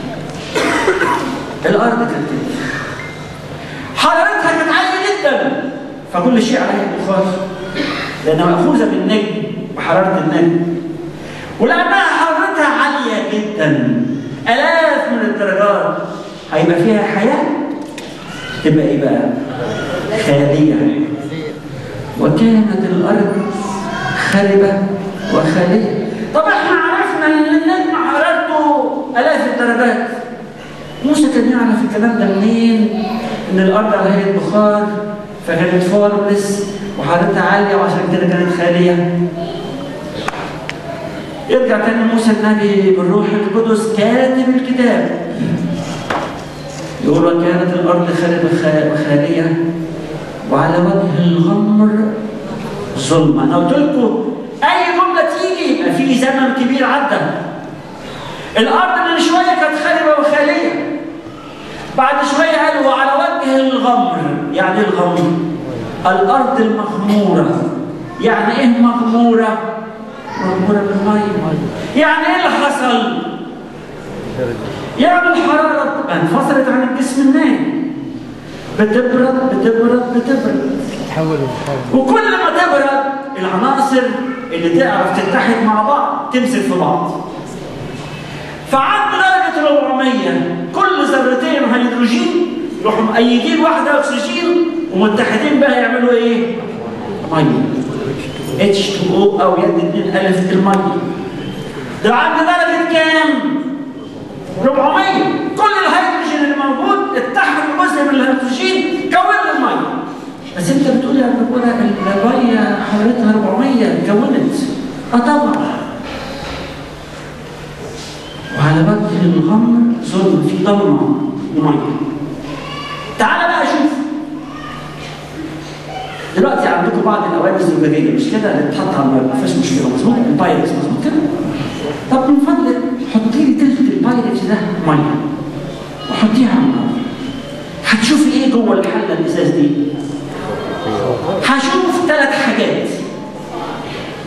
الارض كانت كده حرارتها كانت عاليه جدا فكل شيء عليه بخار لانها ماخوذه بالنجم بحراره النجم ولانها حرارتها عاليه جدا الاف من الدرجات هيبقى فيها حياه تبقى ايه بقى؟ خاليه وكانت الارض خربه وخاليه طب احنا عرفنا ان النجم حرارته الاف الدرجات موسى كان يعرف الكلام ده منين؟ ان الارض على هيئه بخار فكانت فورملس وحرارتها عاليه وعشان كده كانت خاليه. يرجع تاني موسى النبي بالروح القدس كاتب الكتاب. يقول وكانت الارض خاربه وخاليه وعلى وجه الغمر ظلمه، انا قلت لكم اي جمله تيجي يبقى في زمن كبير عدى. الارض من شويه كانت خاربه وخاليه. بعد شوية قال وعلى وجه الغمر يعني ايه الغمر الأرض المغمورة يعني إيه مغمورة مغمورة بالمية يعني إيه اللي حصل يعني الحرارة انفصلت عن الجسم النايم بتبرد بتبرد بتبرد تحول البخار وكل ما تبرد العناصر اللي تعرف تتحد مع بعض تمسك في بعض فعند درجة 400 كل ذرتين هيدروجين يروحوا مأيدين واحدة أكسجين ومتحدين بقى يعملوا إيه؟ مية H2O أو يد 2 ألف المية ده عند درجة كام؟ 400 كل الهيدروجين اللي موجود اتحد بجزء من الهيدروجين كون المية بس انت بتقول يا دكتورة المية حرارتها 400 كونت اه طبعا وعلى وجه الغمر ظلم في ضلمه وميه تعال بقى شوف دلوقتي عندكم بعض الاواني الزجاجيه مش كده اللي بتتحط على الميه ما فيهاش مشكله مظبوط البايركس مظبوط كده طب من فضلك حطي لي تلت البايركس ده ميه وحطيها على النار هتشوفي ايه جوه الحله الازاز دي هشوف ثلاث حاجات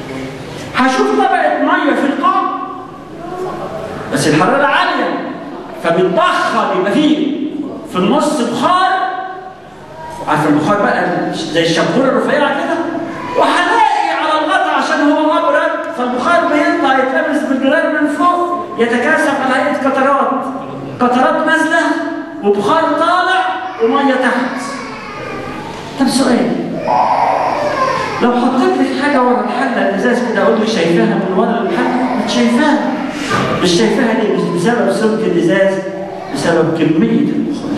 بس الحراره عاليه فبتبخر يبقى فيه في النص بخار عارف البخار بقى زي الشبوره الرفيعه كده وهلاقي على الغطا عشان هو مبرد فالبخار بيطلع يتلبس بالجرار من فوق يتكاثف على هيئه قطرات قطرات نازله وبخار طالع وميه تحت طب سؤال لو حطيت لك حاجه ورا الحله الازاز كده اقول لك شايفاها من ورا الحله مش شايفاها مش شايفاها ليه؟ مش بسبب سمك الازاز بسبب كميه البخار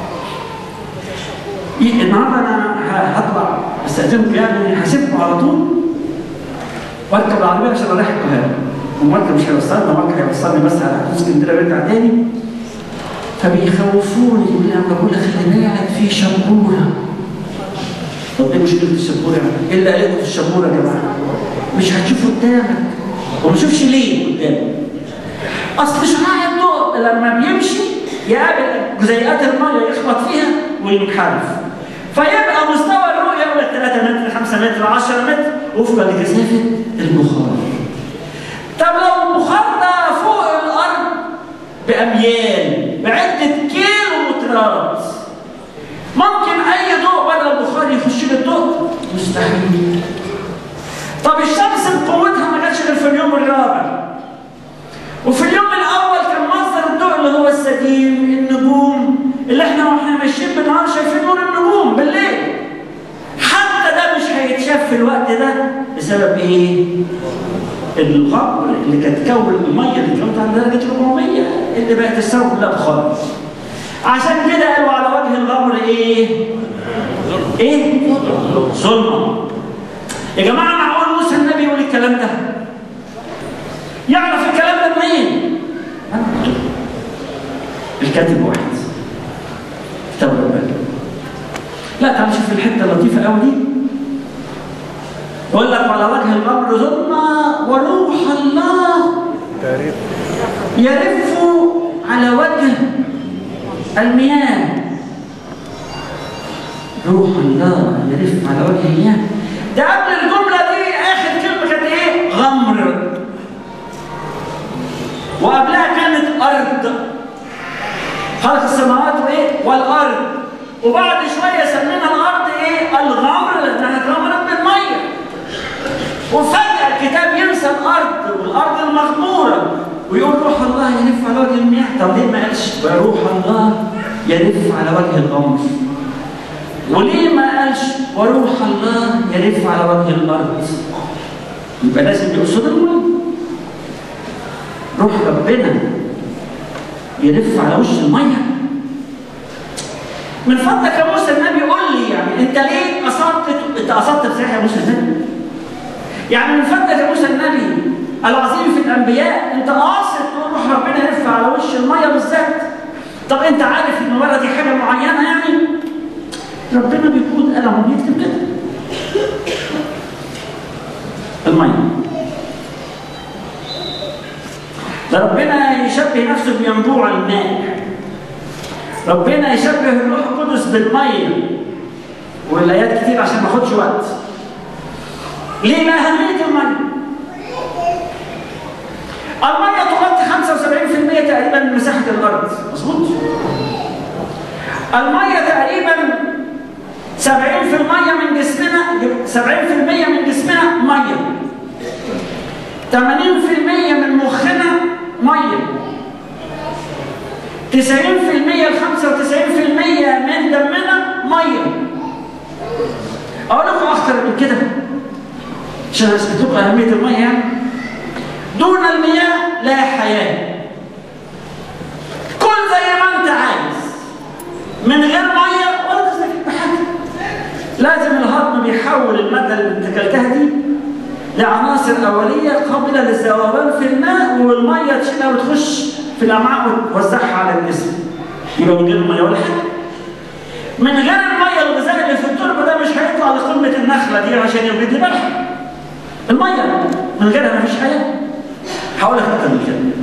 إيه، النهارده انا ه- هطلع استاذنكم يعني هسيبكم على طول واركب العربيه عشان اروح القاهره ومركب مش هيوصلني مركب هيوصلني بس على حدود اسكندريه ويرجع تاني فبيخوفوني لما بقول خلي بالك في شبوره طب ايه مشكله الشبوره يعني؟ ايه اللي قالكم في الشبوره يا جماعه؟ مش هتشوف قدامك وما تشوفش ليه قدامك اصل شعاع الضوء لما بيمشي يقابل جزيئات الميه يخبط فيها وينحرف فيبقى مستوى الرؤيه ولا 3 متر 5 متر 10 متر وفقا لكثافه البخار طب لو البخار ده فوق الارض باميال بعده كيلو مترات ممكن اي ضوء بره البخار يخش له الضوء مستحيل طب الشمس بقوتها ما جاتش غير في اليوم الرابع وفي اليوم الاول كان مصدر الضوء اللي هو السديم النجوم اللي احنا واحنا ماشيين بالنهار شايفين نور النجوم بالليل حتى ده مش هيتشاف في الوقت ده بسبب ايه؟ الغمر اللي كانت تكون الميه اللي كانت عند درجه 400 اللي بقت السماء كلها بخار عشان كده قالوا على وجه الغمر ايه؟ ايه؟ ظلمه يا جماعه معقول موسى النبي يقول الكلام ده؟ يعرف الكلام ده منين؟ الكاتب واحد كتاب ربنا لا تعال شوف الحته اللطيفه قوي دي يقول لك على وجه الامر ظلمه وروح الله تاريخ يرف على وجه المياه روح الله يرف على وجه المياه ده قبل الجملة دي آخر كلمة كانت إيه؟ غمر وقبلها كانت أرض خلق السماوات وإيه؟ والأرض وبعد شوية سمينا الأرض إيه؟ الغمر لأنها اتغمرت بالمية وفجأة الكتاب ينسى الأرض والأرض المغمورة ويقول روح الله يلف على وجه المياه طب ليه ما قالش روح الله يلف على وجه الغمر وليه ما قالش وروح الله يلف على وجه الأرض يبقى لازم يقصد المية روح ربنا يلف على وش المية من فضلك يا موسى النبي قول لي يعني انت ليه قصدت انت قصدت بصراحه يا موسى النبي يعني من فضلك يا موسى النبي العظيم في الانبياء انت قاصد تقول روح ربنا يلف على وش الميه بالذات طب انت عارف ان ورا دي حاجه معينه يعني ربنا بيقود قلم وبيكتب كده الميه ده ربنا يشبه نفسه بينبوع الماء ربنا يشبه الروح القدس بالميه والايات كتير عشان ما اخدش وقت ليه ما اهميه الميه الميه تغطي 75% تقريبا من مساحه الارض مظبوط الميه تقريبا 70% من جسمنا 70% من جسمنا ميه 80% من مخنا ميه 90% ل 95% من دمنا ميه اقول لكم اكتر من كده عشان اثبت لكم اهميه الميه يعني دون المياه لا حياه كل زي ما انت عايز من غير ميه ولا تستفيد بحاجه لازم الهضم بيحول الماده اللي انت اكلتها دي لعناصر اوليه قابله للذوبان في الماء والميه تشيلها وتخش في الامعاء وتوزعها على الجسم يبقى من غير ميه ولا حاجه من غير الميه الغذاء اللي في التربه ده مش هيطلع لقمه النخله دي عشان يوجد لي ملح الميه من غيرها مفيش حياه هقول لك اكتر من كده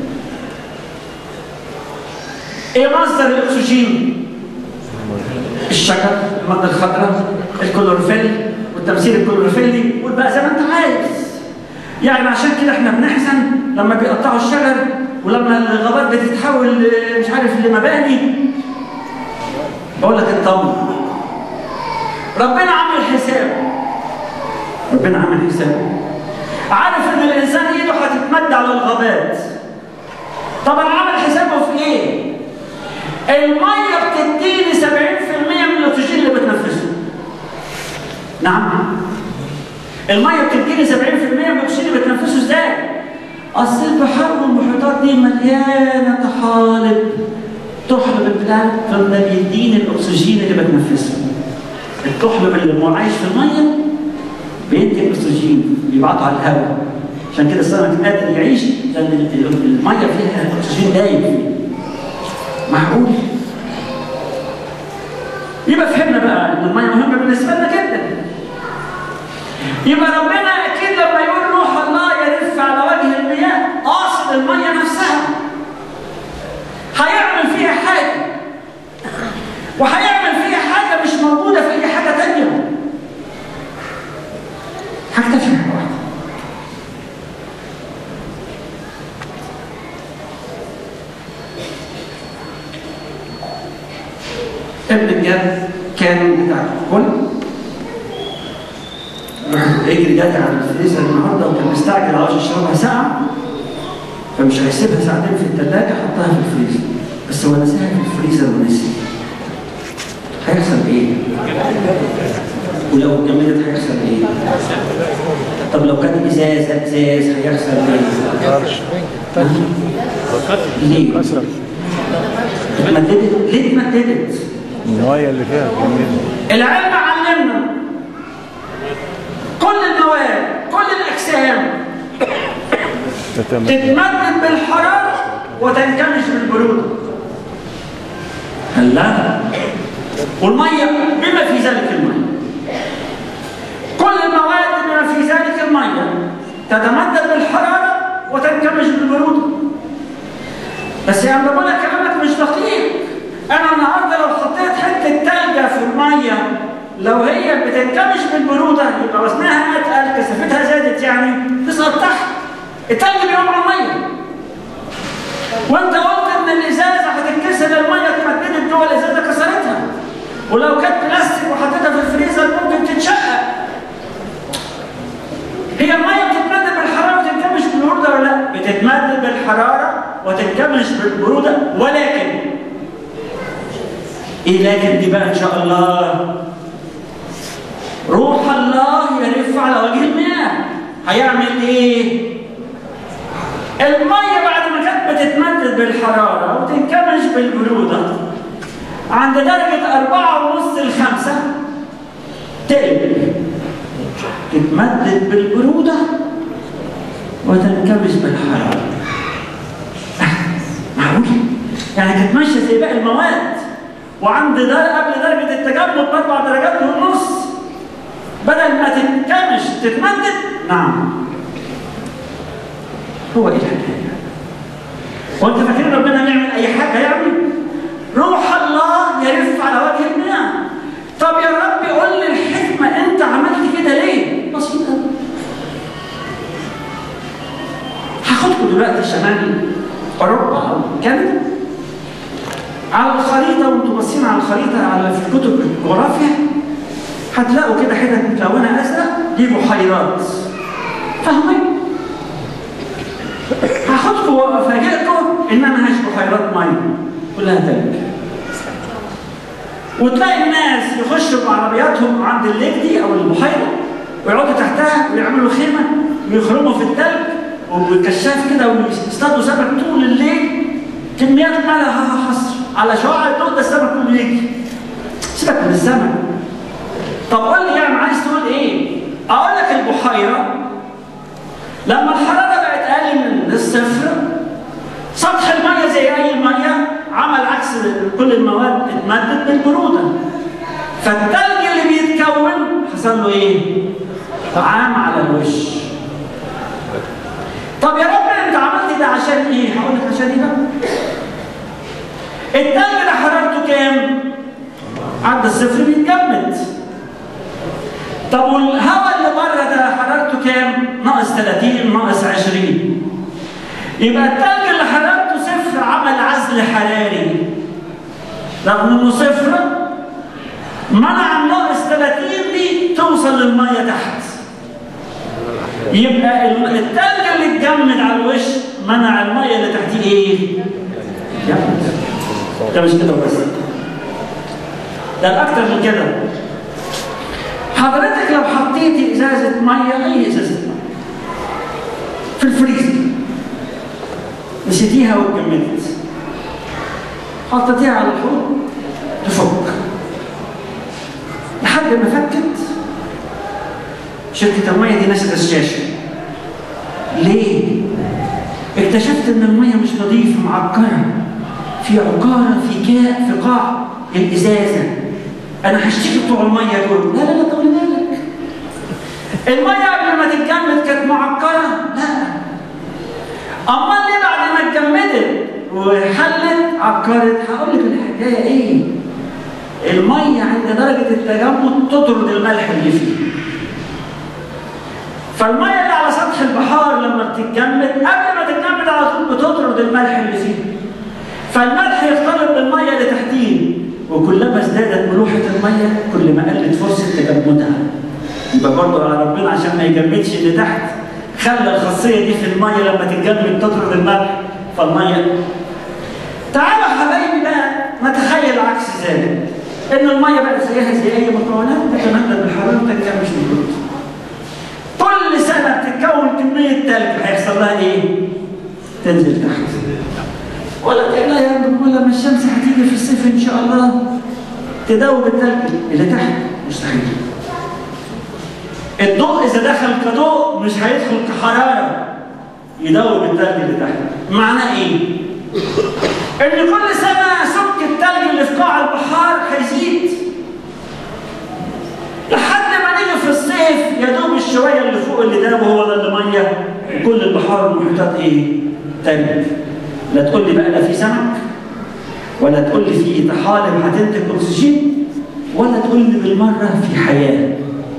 ايه مصدر الاكسجين الشجر الماده الخضراء الكلوروفيل والتمثيل الكلوروفيلي قول بقى زي ما انت عايز يعني عشان كده احنا بنحزن لما بيقطعوا الشجر ولما الغابات بتتحول ل- مش عارف لمباني بقول لك اطمن ربنا عامل حسابه ربنا عامل حسابه عارف ان الانسان ايده هتتمد على الغابات طب انا عامل حسابه في ايه؟ الميه بتديني 70% من الاكسجين اللي بتنفسه نعم الميه بتديني 70% من الاكسجين اللي بتنفسه ازاي؟ اصل البحار والمحيطات دي مليانه طحالب تحلب البلانكتون ده بيديني الاكسجين اللي بتنفسه الطحلب اللي هو عايش في الميه بيدي اكسجين بيبعته على الهواء عشان كده السمك قادر يعيش لان ال- ال- الميه فيها اكسجين دايب فيه معقول يبقى فهمنا بقى ان الميه مهمه بالنسبه لنا جدا يبقى ربنا اكيد لما يقول روح الله يرف على وجه المياه قاصد الميه نفسها هيعمل فيها حاجه وهيعمل فيها حاجه مش موجوده في اي حاجه تانيه هكتفي بحاجه واحده ابن الجد كان بتاع الكل راح يجري جري على الفريزر النهارده وكان مستعجل عاوز يشربها ساعه فمش هيسيبها ساعتين في الثلاجه حطها في الفريزر بس هو نسيها في الفريزر ونسي هيحصل ايه؟ ولو اتجمدت هيحصل ايه؟ طب لو كان ازاز ازاز هيحصل ايه؟ طرش ليه؟ كسر اتمددت ليه اتمددت؟ المية اللي فيها كمية العلم علمنا كل المواد كل الاجسام تتمدد تتمدد بالحراره وتنكمش بالبروده هلا والميه بما في ذلك الميه كل المواد بما في ذلك الميه تتمدد بالحراره وتنكمش بالبروده بس يا عم بقول لك كلامك مش دقيق انا النهارده لو حطيت حته تلجه في الميه لو هي بتنكمش بالبروده يبقى وزنها اتقل كثافتها زادت يعني تسقط تحت التلج بيقوم على الميه وانت قلت ان الازازه هتتكسر الميه اتمددت جوه الازازه كسرتها ولو كانت بلاستيك وحطيتها في الفريزر ممكن تتشقق هي الميه بتتمدد بالحراره وتنكمش بالبروده ولا لا؟ بتتمدد بالحراره وتنكمش بالبروده ولكن ايه لكن دي بقى ان شاء الله روح الله يرف على وجه المياه هيعمل ايه؟ الميه بعد ما كانت بتتمدد بالحراره وتنكمش بالبروده عند درجه أربعة ونص لخمسة تقلب تتمدد بالبروده وتنكمش بالحراره معقول؟ يعني كانت ماشيه زي باقي المواد وعند در... قبل درجه التجمد باربع درجات ونص بدل ما تنكمش تتمدد نعم هو ايه الحكايه؟ وانت فاكرين ربنا بيعمل اي حاجه يعني؟ روح الله يرف على وجه المياه طب يا رب قول لي الحكمه انت عملت كده ليه؟ بسيطه هاخدكم دلوقتي شمال اوروبا او كندا على الخريطه وانتم باصين على الخريطه على في كتب الجغرافيا هتلاقوا كده حتت متلونه ازرق دي بحيرات فاهمين؟ هاخدكم وافاجئكم ان انا هعيش بحيرات ميه كلها تلج وتلاقي الناس يخشوا بعربياتهم عند الليك دي او البحيره ويقعدوا تحتها ويعملوا خيمه ويخرموا في التلج وبالكشاف كده ويصطادوا سمك طول الليل كميات ما لها حصر على شعاع الضوء ده السمك كله يجي سيبك من السمك طب قول لي يعني عايز تقول ايه؟ اقول لك البحيره لما الحراره بقت اقل من الصفر سطح الميه زي اي ميه عمل عكس كل المواد اتمدد بالبروده فالتلج اللي بيتكون حصل له ايه؟ عام على الوش طب يا رب انت عملت ده عشان ايه؟ هقول لك عشان ايه بقى؟ التلج ده حرارته كام؟ عند الصفر بيتجمد طب والهواء اللي بره ده حرارته كام؟ ناقص 30 ناقص 20 يبقى التلج اللي حرارته صفر عمل عزل حراري رغم انه صفر منع الناقص 30 دي توصل للميه تحت يبقى التلج اللي اتجمد على الوش منع الميه اللي تحتيه ايه؟ جمد ده مش كده بس ده اكتر من كده حضرتك لو حطيتي ازازه ميه اي ازازه ميه في الفريزر نسيتيها واتجمدت حطيتيها على الحوض تفك لحد ما فكت شركة المية دي نسيت الشاشة ليه؟ اكتشفت ان المية مش نظيفة معكرة في عكارة في كاء في قاع الازازة انا هشتكي بتوع المية دول لا لا لا طولي بالك المية قبل ما تتجمد كانت معكرة لا امال ليه بعد ما اتجمدت وحلت عكرت هقول لك الحكايه ايه الميه عند درجه التجمد تطرد الملح اللي فيه فالميه اللي على سطح البحار لما بتتجمد قبل ما تتجمد على طول بتطرد الملح اللي فيه فالملح يختلط بالميه اللي تحتيه وكلما ازدادت ملوحه الميه كل ما قلت فرصه تجمدها يبقى برضه على ربنا عشان ما يجمدش اللي تحت خلى الخاصيه دي في الميه لما تتجمد تطرد الملح فالميه تعالوا حبايبي بقى نتخيل عكس ذلك ان الميه بقت زيها زي اي مكونات تتمدد بالحراره وتنكمش بالبرود كل سنه بتتكون كميه تلج هيحصل لها ايه؟ تنزل تحت ولا تقلق يا رب لما الشمس هتيجي في الصيف ان شاء الله تدوب التلج اللي تحت مستحيل الضوء اذا دخل كضوء مش هيدخل كحراره يدوب التلج اللي تحت معناه ايه؟ ان كل سنه سمك التلج اللي في قاع البحار هيزيد لحد ما نيجي في الصيف يا دوب الشويه اللي فوق اللي داب هو ده اللي ميه كل البحار المحيطات ايه؟ تلج لا تقول لي بقى لا في سمك ولا تقول لي في طحالب هتنتج اكسجين ولا تقول لي بالمره في حياه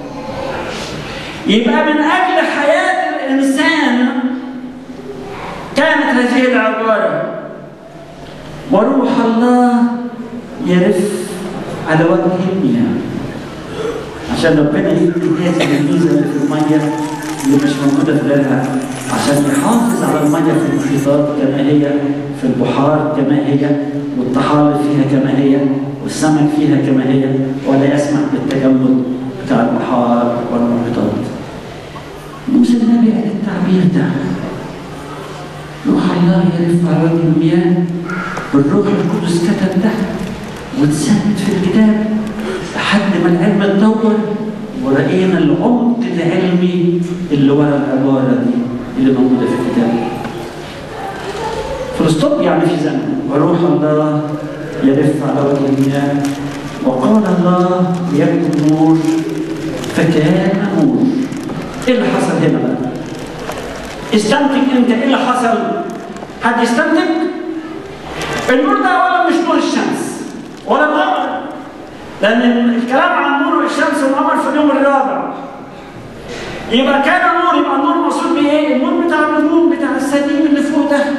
يبقى من اجل حياه الانسان كانت هذه العباره وروح الله يرف على وجه المياه عشان ربنا يدي هذه الميزه اللي في الميه اللي مش موجوده في غيرها عشان يحافظ على الميه في المحيطات كما هي في البحار كما هي والطحالب فيها كما هي والسمك فيها كما هي ولا يسمح بالتجمد بتاع البحار والمحيطات. موسى النبي قال التعبير ده روح الله يرف على وجه المياه والروح القدس كتب ده واتثبت في الكتاب لحد ما العلم اتطور ورأينا العمق العلمي اللي ورا العبارة دي اللي موجودة في الكتاب. فلسطوب يعني في زمن وروح الله يرف على وجه المياه وقال الله ليكن نور فكان نور. ايه اللي حصل هنا بقى؟ استنتج انت ايه اللي حصل؟ حد يستنتج؟ النور ده اولا مش نور الشمس ولا القمر لان الكلام عن نور الشمس والقمر في اليوم الرابع يبقى كان نور يبقى النور مقصود بايه؟ النور بتاع النجوم بتاع السليم اللي فوق ده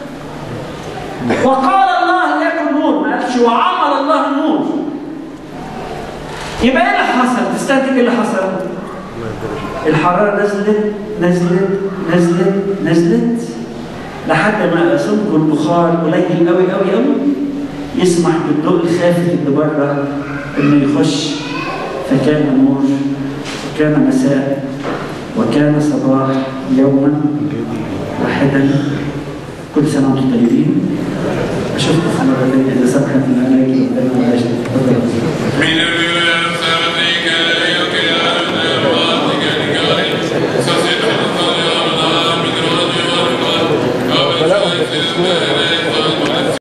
وقال الله ليكن نور ما قالش وعمل الله النور يبقى ايه اللي حصل؟ تستنتج ايه اللي حصل؟ الحراره نزلت نزلت نزلت نزلت لحد ما سمك البخار قليل قوي قوي قوي يسمح بالضوء الخافت اللي بره انه يخش فكان نور وكان مساء وكان صباح يوما واحدا كل سنه وانتم طيبين اشوفكم في مره ثانيه اذا سمحت لنا عليك ربنا وعشت من